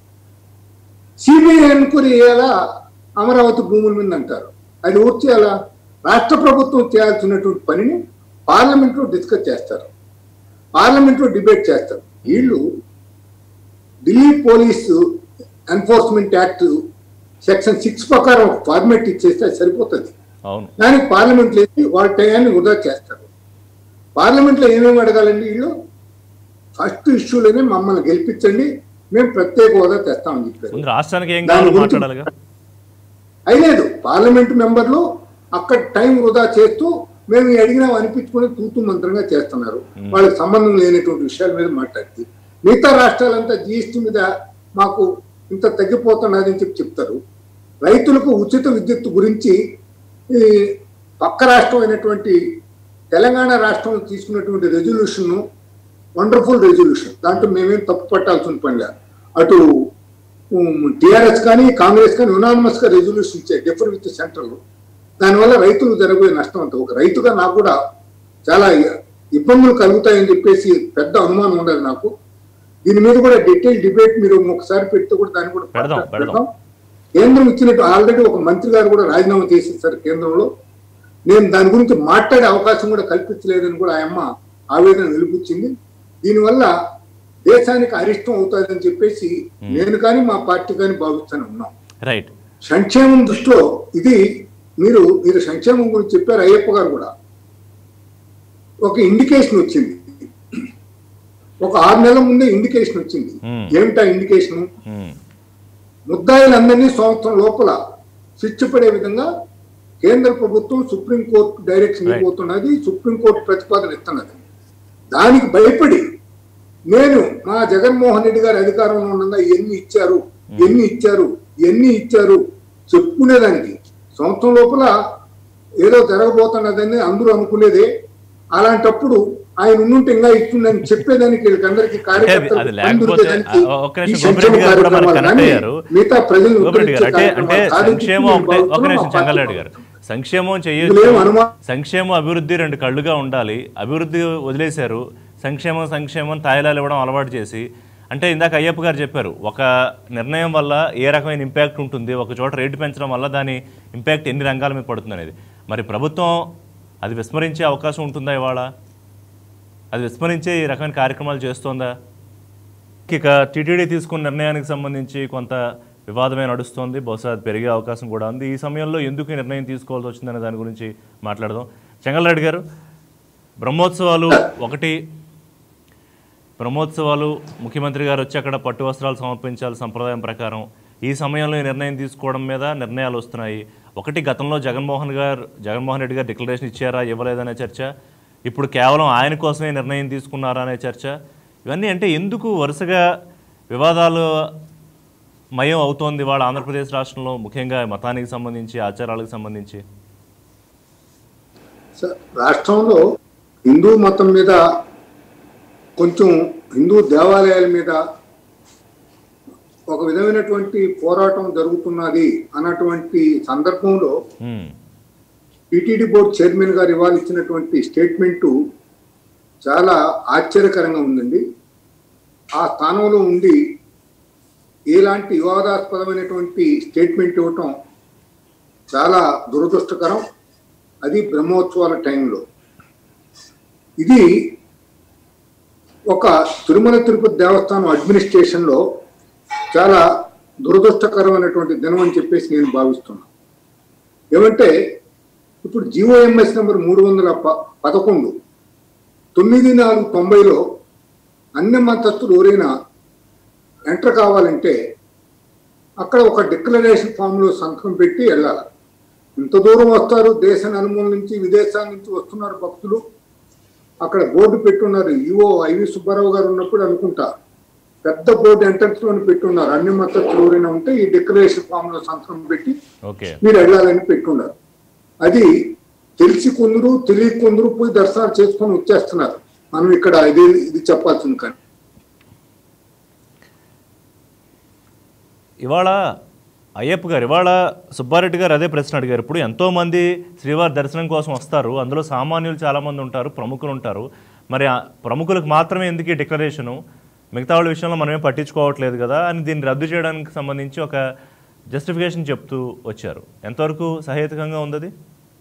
C: సిబిఐ ఎన్క్వైరీ చేయాలా అమరావతి భూముల మీద అంటారు అది ఎవరు చేయాలా రాష్ట్ర ప్రభుత్వం చేయాల్సినటువంటి పనిని పార్లమెంట్ లో డిస్కస్ చేస్తారు పార్లమెంట్ లో డిబేట్ చేస్తారు వీళ్ళు Delhi police enforcement act section six ప్రకారం ఫార్మేట్ ఇచ్చేస్తే అది సరిపోతుంది
A: అవును
C: దానికి పార్లమెంట్ లేచి వాళ్ళ టయాన్ని వృధా చేస్తారు పార్లమెంట్ లో ఏమేమి అడగాలండి వీళ్ళు ఫస్ట్ ఇష్యూలోనే మమ్మల్ని గెలిపించండి మేము ప్రత్యేక హోదా తెస్తామని చెప్పారు
A: ముందు రాష్ట్రానికి ఏం
C: దాని
A: కావాలో
C: గురించి-
A: మాట్లాడాలిగా
C: అయిలేదు పార్లమెంట్ మెంబర్లు అక్కడ టైం వృధా చేస్తూ మేము ఈ అడిగినా అనిపించుకొని తూతు మంత్రంగా చేస్తున్నారు వాళ్ళకి సంబంధం లేనటువంటి విషయాల మీద మాట్లాడితే మిగతా రాష్ట్రాలంతా జిఎస్టీ మీద మాకు ఇంత తగ్గిపోతున్నది అని చెప్పి చెప్తారు రైతులకు ఉచిత విద్యుత్ గురించి ఈ పక్క రాష్ట్రం అయినటువంటి తెలంగాణ రాష్ట్రం తీసుకున్నటువంటి రెజల్యూషన్ వండర్ఫుల్ రెజల్యూషన్ దాంట్లో మేమేం తప్పు పట్టాల్సిన పని లేదు అటు టిఆర్ఎస్ కానీ కాంగ్రెస్ కానీ యునానిమస్ గా రెజల్యూషన్ ఇచ్చాయి డిఫర్ విత్ సెంట్రల్ దానివల్ల రైతులు జరగబోయే నష్టం అంత ఒక రైతుగా నాకు కూడా చాలా ఇబ్బందులు కలుగుతాయని చెప్పేసి పెద్ద అనుమానం ఉండదు నాకు దీని మీద కూడా డీటెయిల్ డిబేట్ మీరు ఒకసారి పెడితే కూడా దాన్ని కూడా
A: పెడదాం, పెడదాం.
C: కేంద్రం ఇచ్చినట్టు ఆల్రెడీ ఒక మంత్రి గారు కూడా రాజీనామా చేసేసారు కేంద్రంలో నేను దాని గురించి మాట్లాడే అవకాశం కూడా కల్పించలేదని కూడా ఆయమ్మ ఆవేదన నిలిపించింది దీనివల్ల దేశానికి అరిష్టం అవుతుందని చెప్పేసి నేను కానీ మా పార్టీ కానీ భావిస్తానే ఉన్నాం
A: రైట్
C: సంక్షేమం దృష్టిలో ఇది మీరు మీరు సంక్షేమం గురించి చెప్పారు అయ్యప్ప గారు కూడా ఒక ఇండికేషన్ వచ్చింది ఒక ఆరు నెలల ముందే ఇండికేషన్ వచ్చింది
A: Hmm.
C: ఏమిటా ఇండికేషన్
A: ఉమ్,
C: ముద్దాయిలందరినీ సంవత్సరం లోపల శిక్ష పడే విధంగా కేంద్ర ప్రభుత్వం సుప్రీంకోర్టు డైరెక్షన్
A: Right.
C: ఇవ్వబోతున్నది సుప్రీంకోర్టు ప్రతిపాదన ఇస్తున్నది దానికి భయపడి నేను మా జగన్మోహన్ రెడ్డి గారి అధికారంలో ఉండగా ఎన్ని ఇచ్చారు ఎన్ని ఇచ్చారు ఎన్ని ఇచ్చారు చెప్పుకునేదానికి సంవత్సరం లోపల ఏదో జరగబోతున్నదని అందరూ అనుకునేదే అలాంటప్పుడు ఆయన ఉండుంటే ఇంకా ఇస్తుందని చెప్పేదానికి వీళ్ళకందరికీ కార్యకర్తలకు
A: అది
C: పని
A: లేకపోతే,
C: దొరికేదానికి
A: ఆ, ఒక్క
C: ఈ
A: నిమిషం,
C: సంక్షేమ
A: గోపిరెడ్డి గారు కూడా మనకు
C: కార్యక్రమాలు
A: కనెక్ట్
C: కానీ
A: అయ్యారు.
C: మిగతా ప్రజలు
A: గోపిరెడ్డి గారు అంటే అంటే
C: కార్యక్రమాలు
A: సంక్షేమం
C: సాధించి
A: ఒకటే ఒక
C: భావిస్తున్నాం,
A: నిమిషం
C: మా
A: చంగలరెడ్డి
C: పార్టీ
A: గారు సంక్షేమం
C: ఇందులో
A: చేయొచ్చు
C: ఏం అనుమానం
A: సంక్షేమం అభివృద్ధి రెండు కళ్ళుగా ఉండాలి అభివృద్ధి వదిలేశారు సంక్షేమం సంక్షేమం తాయిలాలు ఇవ్వడం అలవాటు చేసి అంటే ఇందాక అయ్యప్ప గారు చెప్పారు ఒక నిర్ణయం వల్ల ఏ రకమైన ఇంపాక్ట్ ఉంటుంది ఒక చోట రేటు పెంచడం వల్ల దాని ఇంపాక్ట్ ఎన్ని రంగాల మీద పడుతుంది అనేది మరి ప్రభుత్వం అది విస్మరించే అవకాశం ఉంటుందా ఇవాళ అది విస్మరించే ఈ రకమైన కార్యక్రమాలు చేస్తోందా ఇక టీటీడీ తీసుకున్న నిర్ణయానికి సంబంధించి కొంత వివాదమే నడుస్తోంది బహుశా అది పెరిగే అవకాశం కూడా ఉంది ఈ సమయంలో ఎందుకు ఈ నిర్ణయం తీసుకోవాల్సి వచ్చిందనే దాని గురించి మాట్లాడదాం చెంగల్రెడ్డి గారు బ్రహ్మోత్సవాలు ఒకటి బ్రహ్మోత్సవాలు ముఖ్యమంత్రి గారు వచ్చి అక్కడ పట్టు వస్త్రాలు సమర్పించాలి సంప్రదాయం ప్రకారం ఈ సమయంలో ఈ నిర్ణయం తీసుకోవడం మీద నిర్ణయాలు వస్తున్నాయి ఒకటి గతంలో జగన్మోహన్ గారు జగన్మోహన్ రెడ్డి గారు డిక్లరేషన్ ఇచ్చారా ఇవ్వలేదనే చర్చ ఇప్పుడు కేవలం ఆయన కోసమే నిర్ణయం తీసుకున్నారా అనే చర్చ ఇవన్నీ అంటే ఎందుకు వరుసగా వివాదాలు మయం అవుతోంది వాళ్ళ ఆంధ్రప్రదేశ్ రాష్ట్రంలో ముఖ్యంగా మతానికి సంబంధించి ఆచారాలకు సంబంధించి
C: స- రాష్ట్రంలో హిందూ మతం మీద కొంచెం హిందూ దేవాలయాల మీద ఒక విధమైనటువంటి పోరాటం జరుగుతున్నది అన్నటువంటి సందర్భంలో
A: ఉమ్,
C: టిటిడి బోర్డు చైర్మన్ గారు ఇవాళ ఇచ్చినటువంటి స్టేట్మెంటు చాలా ఆశ్చర్యకరంగా ఉందండి ఆ స్థానంలో ఉండి ఇలాంటి వివాదాస్పదమైనటువంటి స్టేట్మెంట్ ఇవ్వటం చాలా దురదృష్టకరం అది బ్రహ్మోత్సవాల టైంలో ఇది ఒక తిరుమల తిరుపతి దేవస్థానం అడ్మినిస్ట్రేషన్లో చాలా దురదృష్టకరమైనటువంటి దినం అని చెప్పేసి నేను భావిస్తున్నాను ఏమంటే ఇప్పుడు జిఓఎంఎస్ నెంబర్ మూడు వందల ప- పదకొండు తొమ్మిది నాలుగు తొంభైలో అన్ని మతస్థులు ఎవరైనా ఎంటర్ కావాలంటే అక్కడ ఒక డిక్లరేషన్ ఫామ్లో సంతకం పెట్టి వెళ్ళాలి ఇంత దూరం వస్తారు దేశ నలుమూల నుంచి విదేశాల నుంచి వస్తున్నారు భక్తులు అక్కడ బోర్డు పెట్టున్నారు ఈవో ఐవి సుబ్బారావు గారు ఉన్నప్పుడు అనుకుంటా పెద్ద బోర్డు ఎంట్రన్స్ లో పెట్టున్నారు అన్ని మతస్థులు ఎవరైనా ఉంటే ఈ డిక్లరేషన్ ఫామ్ లో సంతకం పెట్టి
A: ఓకే
C: మీరు వెళ్ళాలని పెట్టున్నారు అది తెలిసి కొందరు తెలియక కొందరు పోయి దర్శనాలు చేసుకొని వచ్చేస్తున్నారు మనం ఇక్కడ ఇది ఇది చెప్పాల్సింది కానీ
A: ఇవాళ అయ్యప్ప గారు ఇవాళ సుబ్బారెడ్డి గారు అదే ప్రశ్న అడిగారు ఇప్పుడు ఎంతోమంది శ్రీవారి దర్శనం కోసం వస్తారు అందులో సామాన్యులు చాలామంది ఉంటారు ప్రముఖులు ఉంటారు మరి ఆ ప్రముఖులకు మాత్రమే ఎందుకు ఈ డిక్లరేషను మిగతా వాళ్ళ విషయంలో మనమేం పట్టించుకోవట్లేదు కదా అని దీన్ని రద్దు చేయడానికి సంబంధించి ఒక జస్టిఫికేషన్ చెప్తూ వచ్చారు ఎంతవరకు సహేతుకంగా ఉంది అది?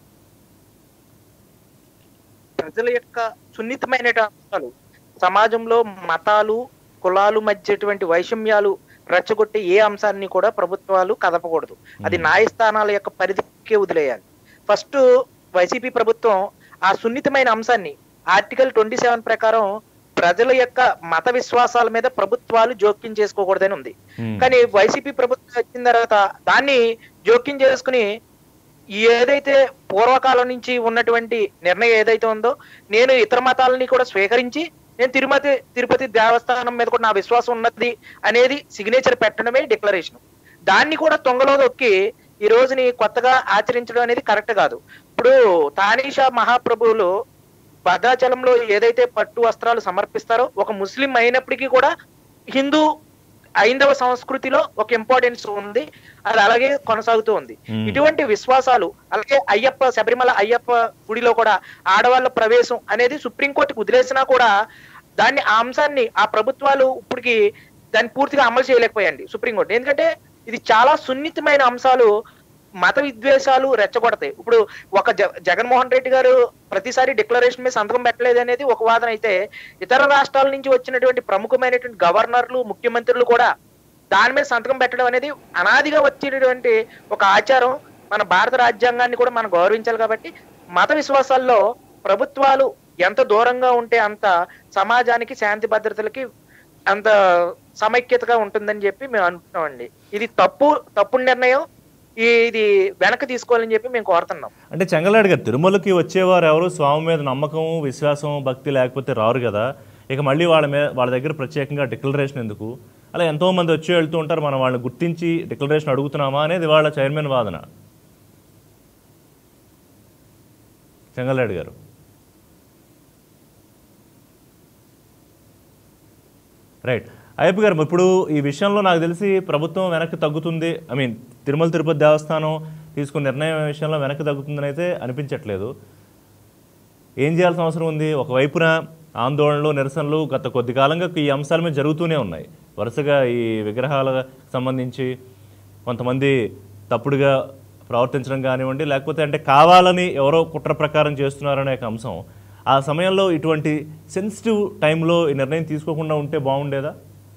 D: ప్రజల యొక్క సున్నితమైన అంశాలు సమాజంలో మతాలు కులాలు మధ్యటువంటి వైషమ్యాలు రెచ్చగొట్టే ఏ అంశాన్ని కూడా ప్రభుత్వాలు కదపకూడదు అది న్యాయస్థానాల యొక్క పరిధికే వదిలేయాలి ఫస్ట్ వైసీపీ ప్రభుత్వం ఆ సున్నితమైన అంశాన్ని ఆర్టికల్ ట్వంటీ సెవెన్ ప్రకారం ప్రజల యొక్క మత విశ్వాసాల మీద ప్రభుత్వాలు జోక్యం చేసుకోకూడదని ఉంది
A: Hmm.
D: కానీ వైసీపీ ప్రభుత్వం వచ్చిన తర్వాత దాన్ని జోక్యం చేసుకుని ఈ ఏదైతే పూర్వకాలం నుంచి ఉన్నటువంటి నిర్ణయం ఏదైతే ఉందో నేను ఇతర మతాలని కూడా స్వీకరించి నేను తిరుమతి తిరుపతి దేవస్థానం మీద కూడా నా విశ్వాసం ఉన్నది అనేది సిగ్నేచర్ పెట్టడమే డిక్లరేషన్ దాన్ని కూడా తొంగలో దొక్కి ఈ రోజుని కొత్తగా ఆచరించడం అనేది కరెక్ట్ కాదు ఇప్పుడు తానీషా మహాప్రభువులు భద్రాచలంలో ఏదైతే పట్టు వస్త్రాలు సమర్పిస్తారో ఒక ముస్లిం అయినప్పటికీ కూడా హిందూ ఐందవ సంస్కృతిలో ఒక ఇంపార్టెన్స్ ఉంది అది అలాగే కొనసాగుతూ ఉంది
A: Hmm.
D: ఇటువంటి విశ్వాసాలు అలాగే అయ్యప్ప శబరిమల అయ్యప్ప గుడిలో కూడా ఆడవాళ్ళ ప్రవేశం అనేది సుప్రీంకోర్టుకు వదిలేసినా కూడా దాన్ని ఆ అంశాన్ని ఆ ప్రభుత్వాలు ఇప్పటికి దాన్ని పూర్తిగా అమలు చేయలేకపోయాయండి సుప్రీంకోర్టు ఎందుకంటే ఇది చాలా సున్నితమైన అంశాలు మత విద్వేషాలు రెచ్చగొడతాయి ఇప్పుడు ఒక జ- జగన్మోహన్ రెడ్డి గారు ప్రతిసారి డిక్లరేషన్ మీద సంతకం పెట్టలేదు అనేది ఒక వాదన అయితే ఇతర రాష్ట్రాల నుంచి వచ్చినటువంటి ప్రముఖమైనటువంటి గవర్నర్లు ముఖ్యమంత్రులు కూడా దాని మీద సంతకం పెట్టడం అనేది అనాదిగా వచ్చేటటువంటి ఒక ఆచారం మన భారత రాజ్యాంగాన్ని కూడా మనం గౌరవించాలి కాబట్టి మత విశ్వాసాల్లో ప్రభుత్వాలు ఎంత దూరంగా ఉంటే అంత సమాజానికి శాంతి భద్రతలకి అంత సమైక్యతగా ఉంటుందని చెప్పి మేము అనుకుంటున్నామండి ఇది తప్పు తప్పు నిర్ణయం ఈ- ఇది వెనక్కి తీసుకోవాలని చెప్పి మేము కోరుతున్నాం
A: అంటే చెంగలాడు గారు తిరుమలకి వచ్చేవారు ఎవరు స్వామి మీద నమ్మకం విశ్వాసం భక్తి లేకపోతే రారు కదా ఇక మళ్ళీ వాళ్ళ మీద వాళ్ళ దగ్గర ప్రత్యేకంగా డిక్లరేషన్ ఎందుకు అలా ఎంతో మంది వచ్చి వెళ్తూ ఉంటారు మనం వాళ్ళని గుర్తించి డిక్లరేషన్ అడుగుతున్నామా అనేది వాళ్ళ చైర్మన్ వాదన చెంగలాడు గారు రైట్ అయ్యప్ప గారు ఇప్పుడు ఈ విషయంలో నాకు తెలిసి ప్రభుత్వం వెనక్కి తగ్గుతుంది ఐ మీన్ తిరుమల తిరుపతి దేవస్థానం తీసుకున్న నిర్ణయం విషయంలో వెనక్కి తగ్గుతుందని అయితే అనిపించట్లేదు ఏం చేయాల్సిన అవసరం ఉంది ఒకవైపున ఆందోళనలు నిరసనలు గత కొద్ది కాలంగా ఈ అంశాల మీద జరుగుతూనే ఉన్నాయి వరుసగా ఈ విగ్రహాలకు సంబంధించి కొంతమంది తప్పుడుగా ప్రవర్తించడం కానివ్వండి లేకపోతే అంటే కావాలని ఎవరో కుట్ర ప్రకారం చేస్తున్నారనే ఒక అంశం ఆ సమయంలో ఇటువంటి సెన్సిటివ్ టైంలో ఈ నిర్ణయం తీసుకోకుండా ఉంటే బాగుండేదా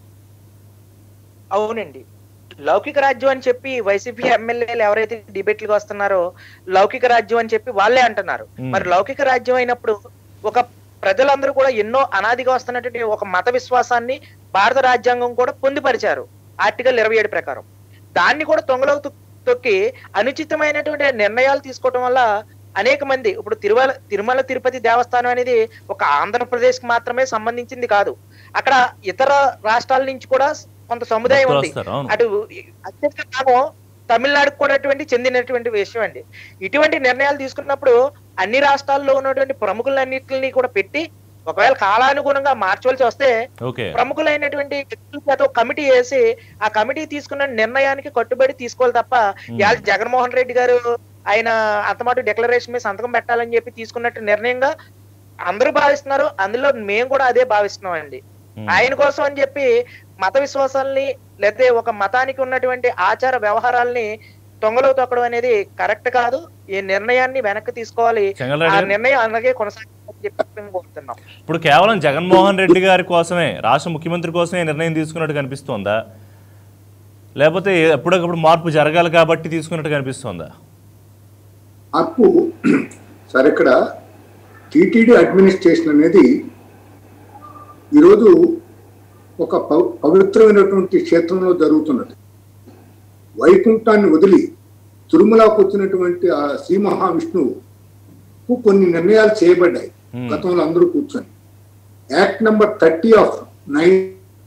D: అవునండి లౌకిక రాజ్యం అని చెప్పి వైసీపీ ఎమ్మెల్యేలు ఎవరైతే డిబేట్లకు వస్తున్నారో లౌకిక రాజ్యం అని చెప్పి వాళ్ళే అంటున్నారు
A: Hmm.
D: మరి లౌకిక రాజ్యం అయినప్పుడు ఒక ప్రజలందరూ కూడా ఎన్నో అనాదిగా వస్తున్నటువంటి ఒక మత విశ్వాసాన్ని భారత రాజ్యాంగం కూడా పొందుపరిచారు ఆర్టికల్ ఇరవై ఏడు ప్రకారం దాన్ని కూడా తొంగలో తొ- తొక్కి అనుచితమైనటువంటి నిర్ణయాలు తీసుకోవడం వల్ల అనేక మంది ఇప్పుడు తిరుమల తిరుమల తిరుపతి దేవస్థానం అనేది ఒక ఆంధ్రప్రదేశ్ కి మాత్రమే సంబంధించింది కాదు అక్కడ ఇతర రాష్ట్రాల నుంచి కూడా కొంత సముదాయం
A: భక్తులు
D: ఉంది
A: వస్తారు, అవును.
D: అటు అత్యధిక భాగం తమిళనాడుకు కూడా అటువంటి చెందినటువంటి విషయం అండి ఇటువంటి నిర్ణయాలు తీసుకున్నప్పుడు అన్ని రాష్ట్రాల్లో ఉన్నటువంటి ప్రముఖులన్నింటినీ కూడా పెట్టి ఒకవేళ కాలానుగుణంగా మార్చవలసి వస్తే
A: ఓకే
D: ప్రముఖులైనటువంటి వ్యక్తుల చేత ఒక కమిటీ వేసి ఆ కమిటీ తీసుకున్న నిర్ణయానికి కట్టుబడి తీసుకోవాలి తప్ప ఇవాళ జగన్మోహన్ రెడ్డి గారు ఆయన అంతమాట డిక్లరేషన్ మీద సంతకం పెట్టాలని చెప్పి తీసుకున్నట్టు నిర్ణయంగా అందరూ భావిస్తున్నారు అందులో మేము కూడా అదే భావిస్తున్నాం అండి
A: Hmm.
D: ఆయన కోసం అని చెప్పి మత విశ్వాసాలని లేకపోతే ఒక మతానికి ఉన్నటువంటి ఆచార వ్యవహారాల్ని తొంగలో తొక్కడం అనేది కరెక్ట్ కాదు ఈ నిర్ణయాన్ని వెనక్కి తీసుకోవాలి
A: చెంగలరాడు
D: ఆ
A: గారు?
D: నిర్ణయం అలాగే కొనసాగించాలని చెప్పి మేము కోరుతున్నాం
A: ఇప్పుడు కేవలం జగన్మోహన్ రెడ్డి గారి కోసమే రాష్ట్ర ముఖ్యమంత్రి కోసమే ఈ నిర్ణయం తీసుకున్నట్టు కనిపిస్తోందా లేకపోతే ఎప్పటికప్పుడు మార్పు జరగాలి కాబట్టి తీసుకున్నట్టు కనిపిస్తోందా
C: మార్పు సార్ ఇక్కడ టీటీడీ అడ్మినిస్ట్రేషన్ అనేది ఈరోజు ఒక పవ- పవిత్రమైనటువంటి క్షేత్రంలో జరుగుతున్నది వైకుంఠాన్ని వదిలి తిరుమలకు వచ్చినటువంటి ఆ శ్రీ మహావిష్ణువుకు కొన్ని నిర్ణయాలు చేయబడ్డాయి
A: Hmm.
C: గతంలో అందరూ కూర్చొని act number thirty of nine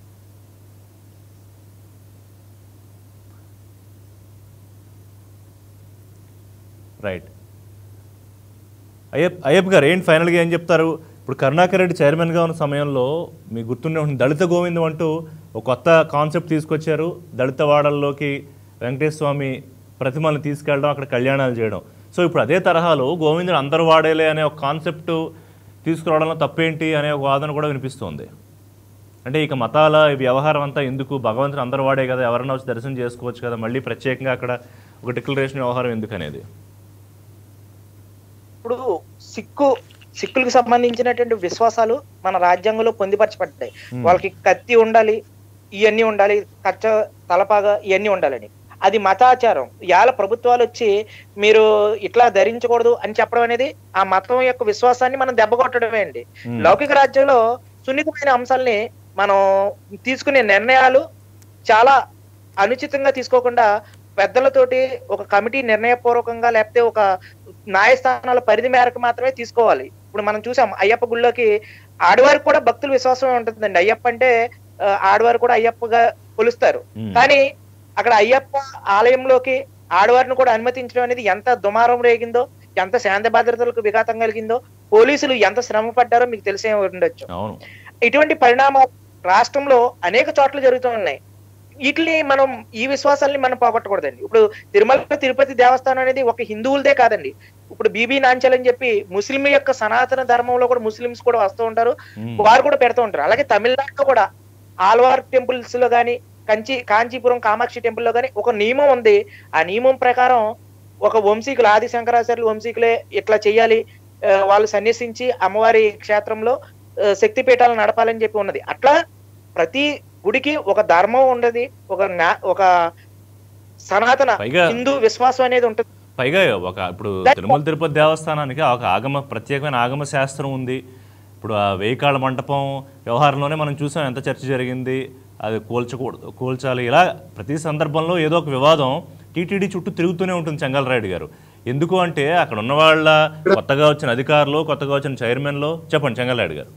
A: right Ayyappa Ayyappa garu ఏంటి ఫైనల్గా ఏం చెప్తారు ఇప్పుడు కరుణాకర్ రెడ్డి చైర్మన్గా ఉన్న సమయంలో మీకు గుర్తుండే ఉంటుంది దళిత గోవిందం అంటూ ఒక కొత్త కాన్సెప్ట్ తీసుకొచ్చారు దళిత వాడల్లోకి వెంకటేశ్వర స్వామి ప్రతిమలను తీసుకెళ్ళడం అక్కడ కళ్యాణాలు చేయడం సో ఇప్పుడు అదే తరహాలో గోవిందుడు అందరు వాడేలే అనే ఒక కాన్సెప్ట్ తీసుకురావడంలో తప్పేంటి అనే ఒక వాదన కూడా వినిపిస్తోంది అంటే ఇక మతాల ఈ వ్యవహారం అంతా ఎందుకు భగవంతుని అందరు వాడే కదా ఎవరైనా వచ్చి దర్శనం చేసుకోవచ్చు కదా మళ్ళీ ప్రత్యేకంగా అక్కడ ఒక డిక్లరేషన్ వ్యవహారం ఎందుకు అనేది
D: ఇప్పుడు సిక్కు సిక్కులకు సంబంధించినటువంటి విశ్వాసాలు మన రాజ్యాంగంలో పొందుపరచబడ్డాయి
A: Hmm.
D: వాళ్ళకి కత్తి ఉండాలి ఇవన్నీ ఉండాలి కచ్చ తలపాగా ఇవన్నీ ఉండాలని అది మతాచారం ఇవాళ ప్రభుత్వాలు వచ్చి మీరు ఇట్లా ధరించకూడదు అని చెప్పడం అనేది ఆ మతం యొక్క విశ్వాసాన్ని మనం దెబ్బ కొట్టడమే అండి
A: Hmm.
D: లౌకిక రాజ్యంలో సున్నితమైన అంశాలని మనం తీసుకునే నిర్ణయాలు చాలా అనుచితంగా తీసుకోకుండా పెద్దలతోటి ఒక కమిటీ నిర్ణయపూర్వకంగా లేకపోతే ఒక న్యాయస్థానాల పరిధి మేరకు మాత్రమే తీసుకోవాలి ఇప్పుడు మనం చూసాం అయ్యప్ప గుళ్ళోకి ఆడవారికి కూడా భక్తుల విశ్వాసం ఉంటుందండి అయ్యప్ప అంటే ఆ, ఆడవారు కూడా అయ్యప్పగా కొలుస్తారు
A: ఉమ్.
D: కానీ అక్కడ అయ్యప్ప ఆలయంలోకి ఆడవారిని కూడా అనుమతించడం అనేది ఎంత దుమారం రేగిందో ఎంత శాంతి భద్రతలకు విఘాతం కలిగిందో పోలీసులు ఎంత శ్రమ పడ్డారో మీకు తెలిసే ఉండొచ్చు
A: అవును
D: ఇటువంటి పరిణామాలు రాష్ట్రంలో అనేక చోట్ల జరుగుతూ ఉన్నాయి వీటిని మనం ఈ విశ్వాసాలని మనం పోగొట్టకూడదండి ఇప్పుడు తిరుమల తిరుపతి దేవస్థానం అనేది ఒక హిందువులదే కాదండి ఇప్పుడు బీబీ నాంచల్ అని చెప్పి ముస్లిం యొక్క సనాతన ధర్మంలో కూడా ముస్లిమ్స్ కూడా వస్తూ ఉంటారు
A: ఉమ్.
D: వారు కూడా పెడుతూ ఉంటారు అలాగే తమిళనాడులో కూడా ఆల్వార్ టెంపుల్స్ లో గాని కంచి కాంచీపురం కామాక్షి టెంపుల్ లో గాని ఒక నియమం ఉంది ఆ నియమం ప్రకారం ఒక వంశీకులు ఆది శంకరాచార్యులు వంశీకులే ఇట్లా చేయాలి ఆ, వాళ్ళు సన్యసించి అమ్మవారి క్షేత్రంలో ఆ, శక్తి పీఠాలను నడపాలని చెప్పి ఉన్నది అట్లా ప్రతి గుడికి ఒక ధర్మం ఉండదు ఒక నా- ఒక సనాతన
A: పైగా-
D: హిందూ విశ్వాసం అనేది ఉంటుంది
A: పైగా ఒక ఇప్పుడు తిరుమల తిరుపతి దేవస్థానానికి ఒక ఆగమ ప్రత్యేకమైన ఆగమ శాస్త్రం ఉంది ఇప్పుడు ఆ వేయికాళ్ళ మంటపం వ్యవహారంలోనే మనం చూసాం ఎంత చర్చ జరిగింది అది కూల్చకూడదు కూల్చాలి ఇలా ప్రతి సందర్భంలో ఏదో ఒక వివాదం టీటీడీ చుట్టూ తిరుగుతూనే ఉంటుంది చెంగల్రాయుడు గారు ఎందుకు అంటే అక్కడ ఉన్న వాళ్ళ కొత్తగా వచ్చిన అధికారులు కొత్తగా వచ్చిన చైర్మన్లో చెప్పండి చెంగల్రాయుడు గారు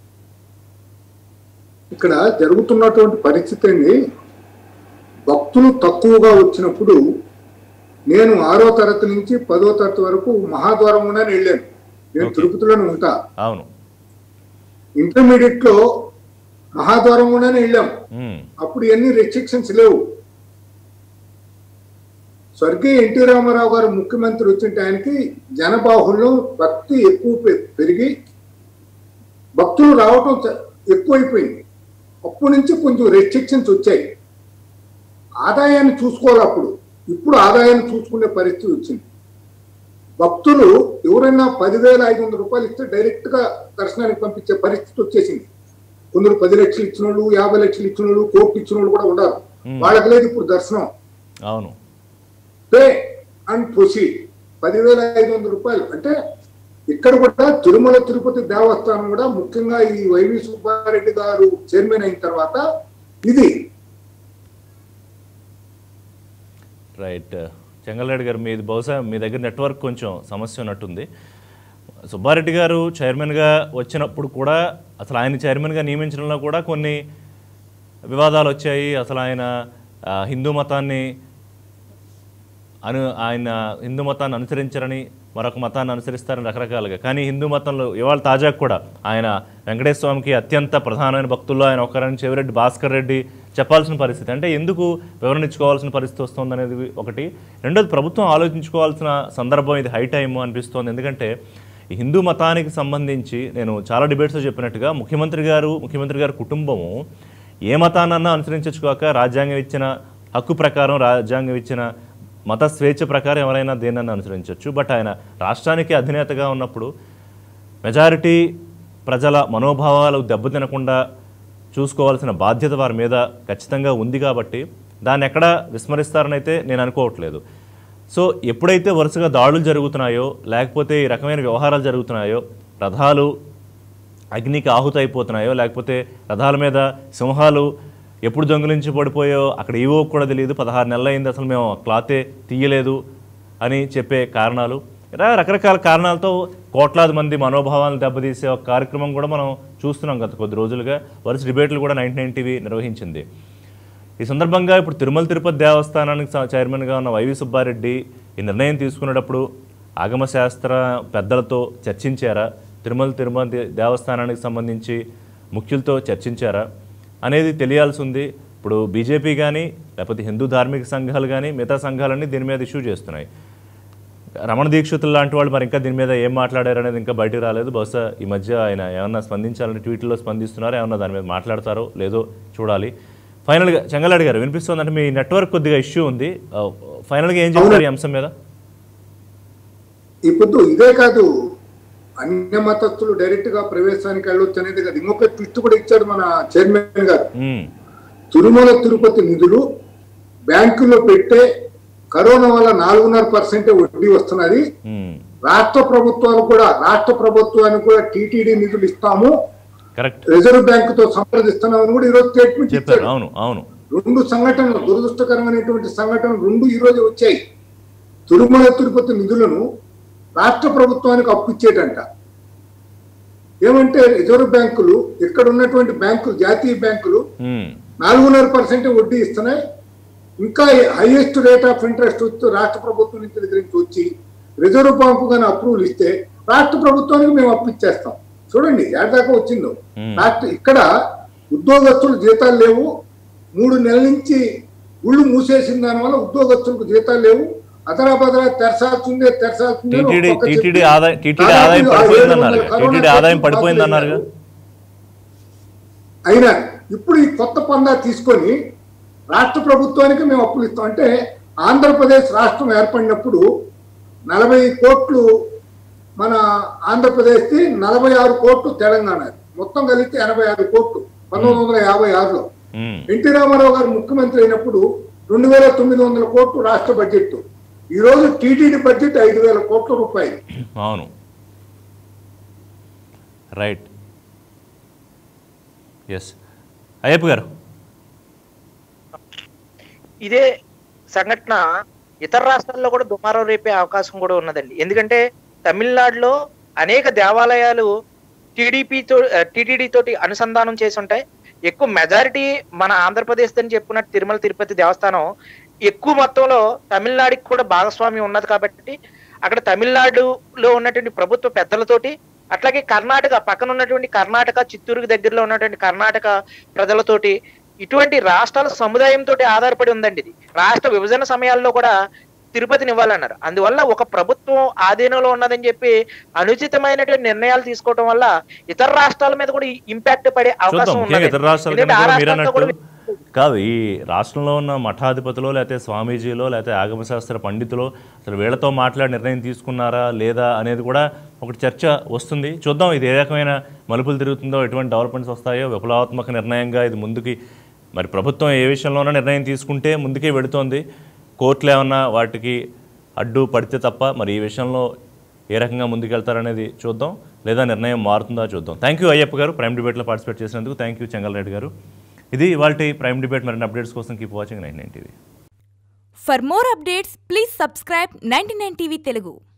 C: ఇక్కడ జరుగుతున్నటువంటి పరిస్థితి అండి భక్తులు తక్కువగా వచ్చినప్పుడు నేను ఆరో తరగతి నుంచి పదో తరగతి వరకు మహాద్వారం గుండానే వెళ్ళాను నేను
A: Okay.
C: తిరుపతిలోనే ఉంటా
A: అవును
C: ఇంటర్మీడియట్ లో మహాద్వారం గుండానే వెళ్ళాం
A: ఉమ్,
C: అప్పుడు ఎన్ని రెస్ట్రిక్షన్స్ లేవు స్వర్గీయ ఎన్టీ రామారావు గారు ముఖ్యమంత్రి వచ్చిన ఆయనకి జనబాహుల్యం భక్తి ఎక్కువ పె- పెరిగి భక్తులు రావటం చ- ఎక్కువైపోయింది అప్పటి నుంచి కొంచెం రెస్ట్రిక్షన్స్ వచ్చాయి ఆదాయాన్ని చూసుకోవాలి అప్పుడు ఇప్పుడు ఆదాయాన్ని చూసుకునే పరిస్థితి వచ్చింది భక్తులు ఎవరైనా పదివేల ఐదు వందల రూపాయలు ఇస్తే డైరెక్ట్ గా దర్శనానికి పంపించే పరిస్థితి వచ్చేసింది కొందరు పది లక్షలు ఇచ్చిన వాళ్ళు యాభై లక్షలు ఇచ్చిన వాళ్ళు కోట్లు ఇచ్చిన వాళ్ళు కూడా ఉన్నారు
A: Hmm.
C: వాళ్ళకి లేదు ఇప్పుడు దర్శనం
A: అవును
C: పే అండ్ ప్రొసీడ్ పదివేల ఐదు వందల రూపాయలు అంటే ఇక్కడ కూడా తిరుమల తిరుపతి దేవస్థానం కూడా ముఖ్యంగా ఈ వైవి సుబ్బారెడ్డి గారు చైర్మన్ అయిన తర్వాత ఇది
A: రైట్ చెంగల్రెడ్డి గారు మీది బహుశా మీ దగ్గర నెట్వర్క్ కొంచెం సమస్య ఉన్నట్టుంది సుబ్బారెడ్డి గారు చైర్మన్గా వచ్చినప్పుడు కూడా అసలు ఆయన చైర్మన్గా నియమించడంలో కూడా కొన్ని వివాదాలు వచ్చాయి అసలు ఆయన ఆ, హిందూ మతాన్ని అను ఆయన హిందూ మతాన్ని అనుసరించరని మరొక మతాన్ని అనుసరిస్తారని రకరకాలుగా కానీ హిందూ మతంలో ఇవాళ తాజా కూడా ఆయన వెంకటేశ్వర స్వామికి అత్యంత ప్రధానమైన భక్తుల్లో ఆయన ఒకరని చెవిరెడ్డి భాస్కర్ రెడ్డి చెప్పాల్సిన పరిస్థితి అంటే ఎందుకు వివరణ ఇచ్చుకోవాల్సిన పరిస్థితి వస్తుంది అనేది ఒకటి రెండోది ప్రభుత్వం ఆలోచించుకోవాల్సిన సందర్భం ఇది హై టైమ్ అనిపిస్తోంది ఎందుకంటే ఈ హిందూ మతానికి సంబంధించి నేను చాలా డిబేట్స్లో చెప్పినట్టుగా ముఖ్యమంత్రి గారు ముఖ్యమంత్రి గారి కుటుంబము ఏ మతాన్నన్నా అనుసరించచ్చుకోక రాజ్యాంగం ఇచ్చిన హక్కు ప్రకారం రాజ్యాంగం ఇచ్చిన మత స్వేచ్ఛ ప్రకారం ఎవరైనా దేనన్నా అనుసరించవచ్చు బట్ ఆయన రాష్ట్రానికి అధినేతగా ఉన్నప్పుడు మెజారిటీ ప్రజల మనోభావాలు దెబ్బతినకుండా చూసుకోవాల్సిన బాధ్యత వారి మీద ఖచ్చితంగా ఉంది కాబట్టి దాన్ని ఎక్కడ విస్మరిస్తారని అయితే నేను అనుకోవట్లేదు సో ఎప్పుడైతే వరుసగా దాడులు జరుగుతున్నాయో లేకపోతే ఈ రకమైన వ్యవహారాలు జరుగుతున్నాయో రథాలు అగ్నికి ఆహుతి అయిపోతున్నాయో లేకపోతే రథాల మీద సింహాలు ఎప్పుడు దొంగిలించి పడిపోయో అక్కడ ఏవో కూడా తెలియదు పదహారు నెలలు అయింది అసలు మేము క్లాతే తీయలేదు అని చెప్పే కారణాలు ఇలా రకరకాల కారణాలతో కోట్లాది మంది మనోభావాలను దెబ్బతీసే ఒక కార్యక్రమం కూడా మనం చూస్తున్నాం గత కొద్ది రోజులుగా వరుస డిబేట్లు కూడా నైన్టీ నైన్ టీవీ నిర్వహించింది ఈ సందర్భంగా ఇప్పుడు తిరుమల తిరుపతి దేవస్థానానికి స- చైర్మన్గా ఉన్న వైవి సుబ్బారెడ్డి ఈ నిర్ణయం తీసుకునేటప్పుడు ఆగమ శాస్త్ర పెద్దలతో చర్చించారా తిరుమల తిరుమల దేవస్థానానికి సంబంధించి ముఖ్యులతో చర్చించారా అనేది తెలియాల్సి ఉంది ఇప్పుడు బీజేపీ కానీ లేకపోతే హిందూ ధార్మిక సంఘాలు కానీ మిగతా సంఘాలన్నీ దీని మీద ఇష్యూ చేస్తున్నాయి రమణ దీక్షితులు లాంటి వాళ్ళు మరి ఇంకా దీని మీద ఏం మాట్లాడారు అనేది ఇంకా బయటకు రాలేదు బహుశా ఈ మధ్య ఆయన ఏమన్నా స్పందించాలని ట్వీట్లో స్పందిస్తున్నారో ఏమన్నా దాని మీద మాట్లాడతారో లేదో చూడాలి ఫైనల్గా చెంగలాడి గారు వినిపిస్తుందంటే మీ నెట్వర్క్ కొద్దిగా ఇష్యూ ఉంది ఆ, ఫైనల్గా ఏం చెప్తారు ఈ అంశం మీద
C: ఈ పొద్దు ఇదే కాదు అన్య మతస్థులు డైరెక్ట్ గా ప్రవేశానికి వెళ్ళొచ్చు అనేది కాదు ఇంకొక ట్విస్ట్ కూడా ఇచ్చాడు మన చైర్మన్ గారు
A: ఉమ్,
C: తిరుమల తిరుపతి నిధులు బ్యాంకులో పెట్టే కరోనా వల్ల నాలుగున్నర పర్సెంట్ వడ్డీ వస్తున్నది
A: ఉమ్,
C: రాష్ట్ర ప్రభుత్వాలు కూడా రాష్ట్ర ప్రభుత్వానికి కూడా టీటీడీ నిధులు ఇస్తాము
A: కరెక్ట్
C: రిజర్వ్ బ్యాంక్ తో సంప్రదిస్తున్నామని కూడా ఈరోజు స్టేట్మెంట్
A: చెప్పారు
C: ఇచ్చారు
A: అవును అవును
C: రెండు సంఘటనలు దురదృష్టకరమైనటువంటి సంఘటనలు రెండు ఈ రోజు వచ్చాయి తిరుమల తిరుపతి నిధులను రాష్ట్ర ప్రభుత్వానికి అప్పు ఇచ్చేటంట ఏమంటే రిజర్వ్ బ్యాంకులు ఇక్కడ ఉన్నటువంటి బ్యాంకులు జాతీయ బ్యాంకులు
A: ఉమ్,
C: నాలుగున్నర పర్సెంట్ వడ్డీ ఇస్తున్నాయి ఇంకా హైయెస్ట్ రేట్ ఆఫ్ ఇంట్రెస్ట్ వచ్చి రాష్ట్ర ప్రభుత్వం నుంచి దగ్గర నుంచి వచ్చి రిజర్వ్ బ్యాంకు కానీ అప్రూవల్ ఇస్తే రాష్ట్ర ప్రభుత్వానికి మేము అప్పు ఇచ్చేస్తాం చూడండి ఏడాకా వచ్చిందో
A: Hmm.
C: రాష్ట్ర ఇక్కడ ఉద్యోగస్తులు జీతాలు లేవు మూడు నెలల నుంచి గుళ్ళు మూసేసిన దానివల్ల ఉద్యోగస్తులకు జీతాలు లేవు అదరాబదరా తెరసాల్సిందే తెరసాల్సిందే అని
A: టీటీడీ
C: ఒక్కొక్క
A: టీటీడీ
C: చెప్పి
A: ఆదాయం టీటీడీ
C: దాదాపు
A: ఆదాయం
C: ఆ
A: పడిపోయింది
C: ఏడు
A: అన్నారు
C: వందల కరోనా
A: టీటీడీ ఆదాయం
C: కేసులు
A: పడిపోయింది అన్నారు
C: పాస్ అయినా ఇప్పుడు ఈ కొత్త పందా తీసుకొని రాష్ట్ర ప్రభుత్వానికి మేము అప్పులు ఇస్తాం అంటే ఆంధ్రప్రదేశ్ రాష్ట్రం ఏర్పడినప్పుడు నలభై కోట్లు మన ఆంధ్రప్రదేశ్కి నలభై ఆరు కోట్లు తెలంగాణ మొత్తం కలిపితే ఎనభై ఆరు కోట్లు పంతొమ్మిది వందల యాభై ఆరులో
A: ఉమ్,
C: ఎన్టీ రామారావు గారు ముఖ్యమంత్రి అయినప్పుడు రెండు వేల తొమ్మిది వందల కోట్లు రాష్ట్ర బడ్జెట్ ఈ రోజు టీటీడీ బడ్జెట్ ఐదు వేల కోట్ల రూపాయలు
A: అవును రైట్ ఎస్ అయ్యప్ప గారు
D: ఇదే సంఘటన ఇతర రాష్ట్రాల్లో కూడా దుమారం రేపే అవకాశం కూడా ఉన్నదండి ఎందుకంటే తమిళనాడులో అనేక దేవాలయాలు టీడీపీతో టీటీడీ తోటి అనుసంధానం చేసి ఉంటాయి ఎక్కువ మెజారిటీ మన ఆంధ్రప్రదేశ్ అని చెప్పుకున్నట్టు తిరుమల తిరుపతి దేవస్థానం ఎక్కువ మొత్తంలో తమిళనాడుకి కూడా భాగస్వామ్యం ఉన్నది కాబట్టి అక్కడ తమిళనాడులో ఉన్నటువంటి ప్రభుత్వ పెద్దలతోటి అట్లాగే కర్ణాటక పక్కన ఉన్నటువంటి కర్ణాటక చిత్తూరుకి దగ్గరలో ఉన్నటువంటి కర్ణాటక ప్రజలతోటి ఇటువంటి రాష్ట్రాల సముదాయంతో ఆధారపడి ఉందండి ఇది రాష్ట్ర విభజన సమయాల్లో కూడా తిరుపతిని ఇవ్వాలన్నారు అందువల్ల ఒక ప్రభుత్వం ఆధీనంలో ఉన్నదని చెప్పి అనుచితమైనటువంటి నిర్ణయాలు తీసుకోవడం వల్ల ఇతర రాష్ట్రాల మీద కూడా ఇంపాక్ట్ పడే
A: చూద్దాం
D: అవకాశం
A: ముఖ్యంగా
D: ఉన్నది
A: ఇతర రాష్ట్రాల
D: ఎందుకంటే
A: కన్నా
D: ఆ
A: కూడా మీరు
D: రాష్ట్రాలతో
A: అన్నట్టు
D: కూడా
A: కాదు ఈ రాష్ట్రంలో ఉన్న మఠాధిపతులు లేకపోతే స్వామీజీలో లేకపోతే ఆగమశాస్త్ర పండితులు అసలు వీళ్ళతో మాట్లాడి నిర్ణయం తీసుకున్నారా లేదా అనేది కూడా ఒకటి చర్చ వస్తుంది చూద్దాం ఇది ఏ రకమైన మలుపులు తిరుగుతుందో ఎటువంటి డెవలప్మెంట్స్ వస్తాయో విప్లవాత్మక నిర్ణయంగా ఇది ముందుకి మరి ప్రభుత్వం ఏ విషయంలోనో నిర్ణయం తీసుకుంటే ముందుకే వెడుతోంది కోర్టులు ఏమన్నా వాటికి అడ్డు పడితే తప్ప మరి ఈ విషయంలో ఏ రకంగా ముందుకెళ్తారనేది చూద్దాం లేదా నిర్ణయం మారుతుందా చూద్దాం థ్యాంక్ యూ అయ్యప్ప గారు ప్రైమ్ డిబేట్లో పార్టిసిపేట్ చేసినందుకు థ్యాంక్ యూ చెంగల్రెడ్డి గారు ఇది ఇవాళ ప్రైమ్ డిబేట్ మరిన్ని అప్డేట్స్ కోసం keep watching nine nine TV
E: For more updates, please subscribe 99 TV Telugu.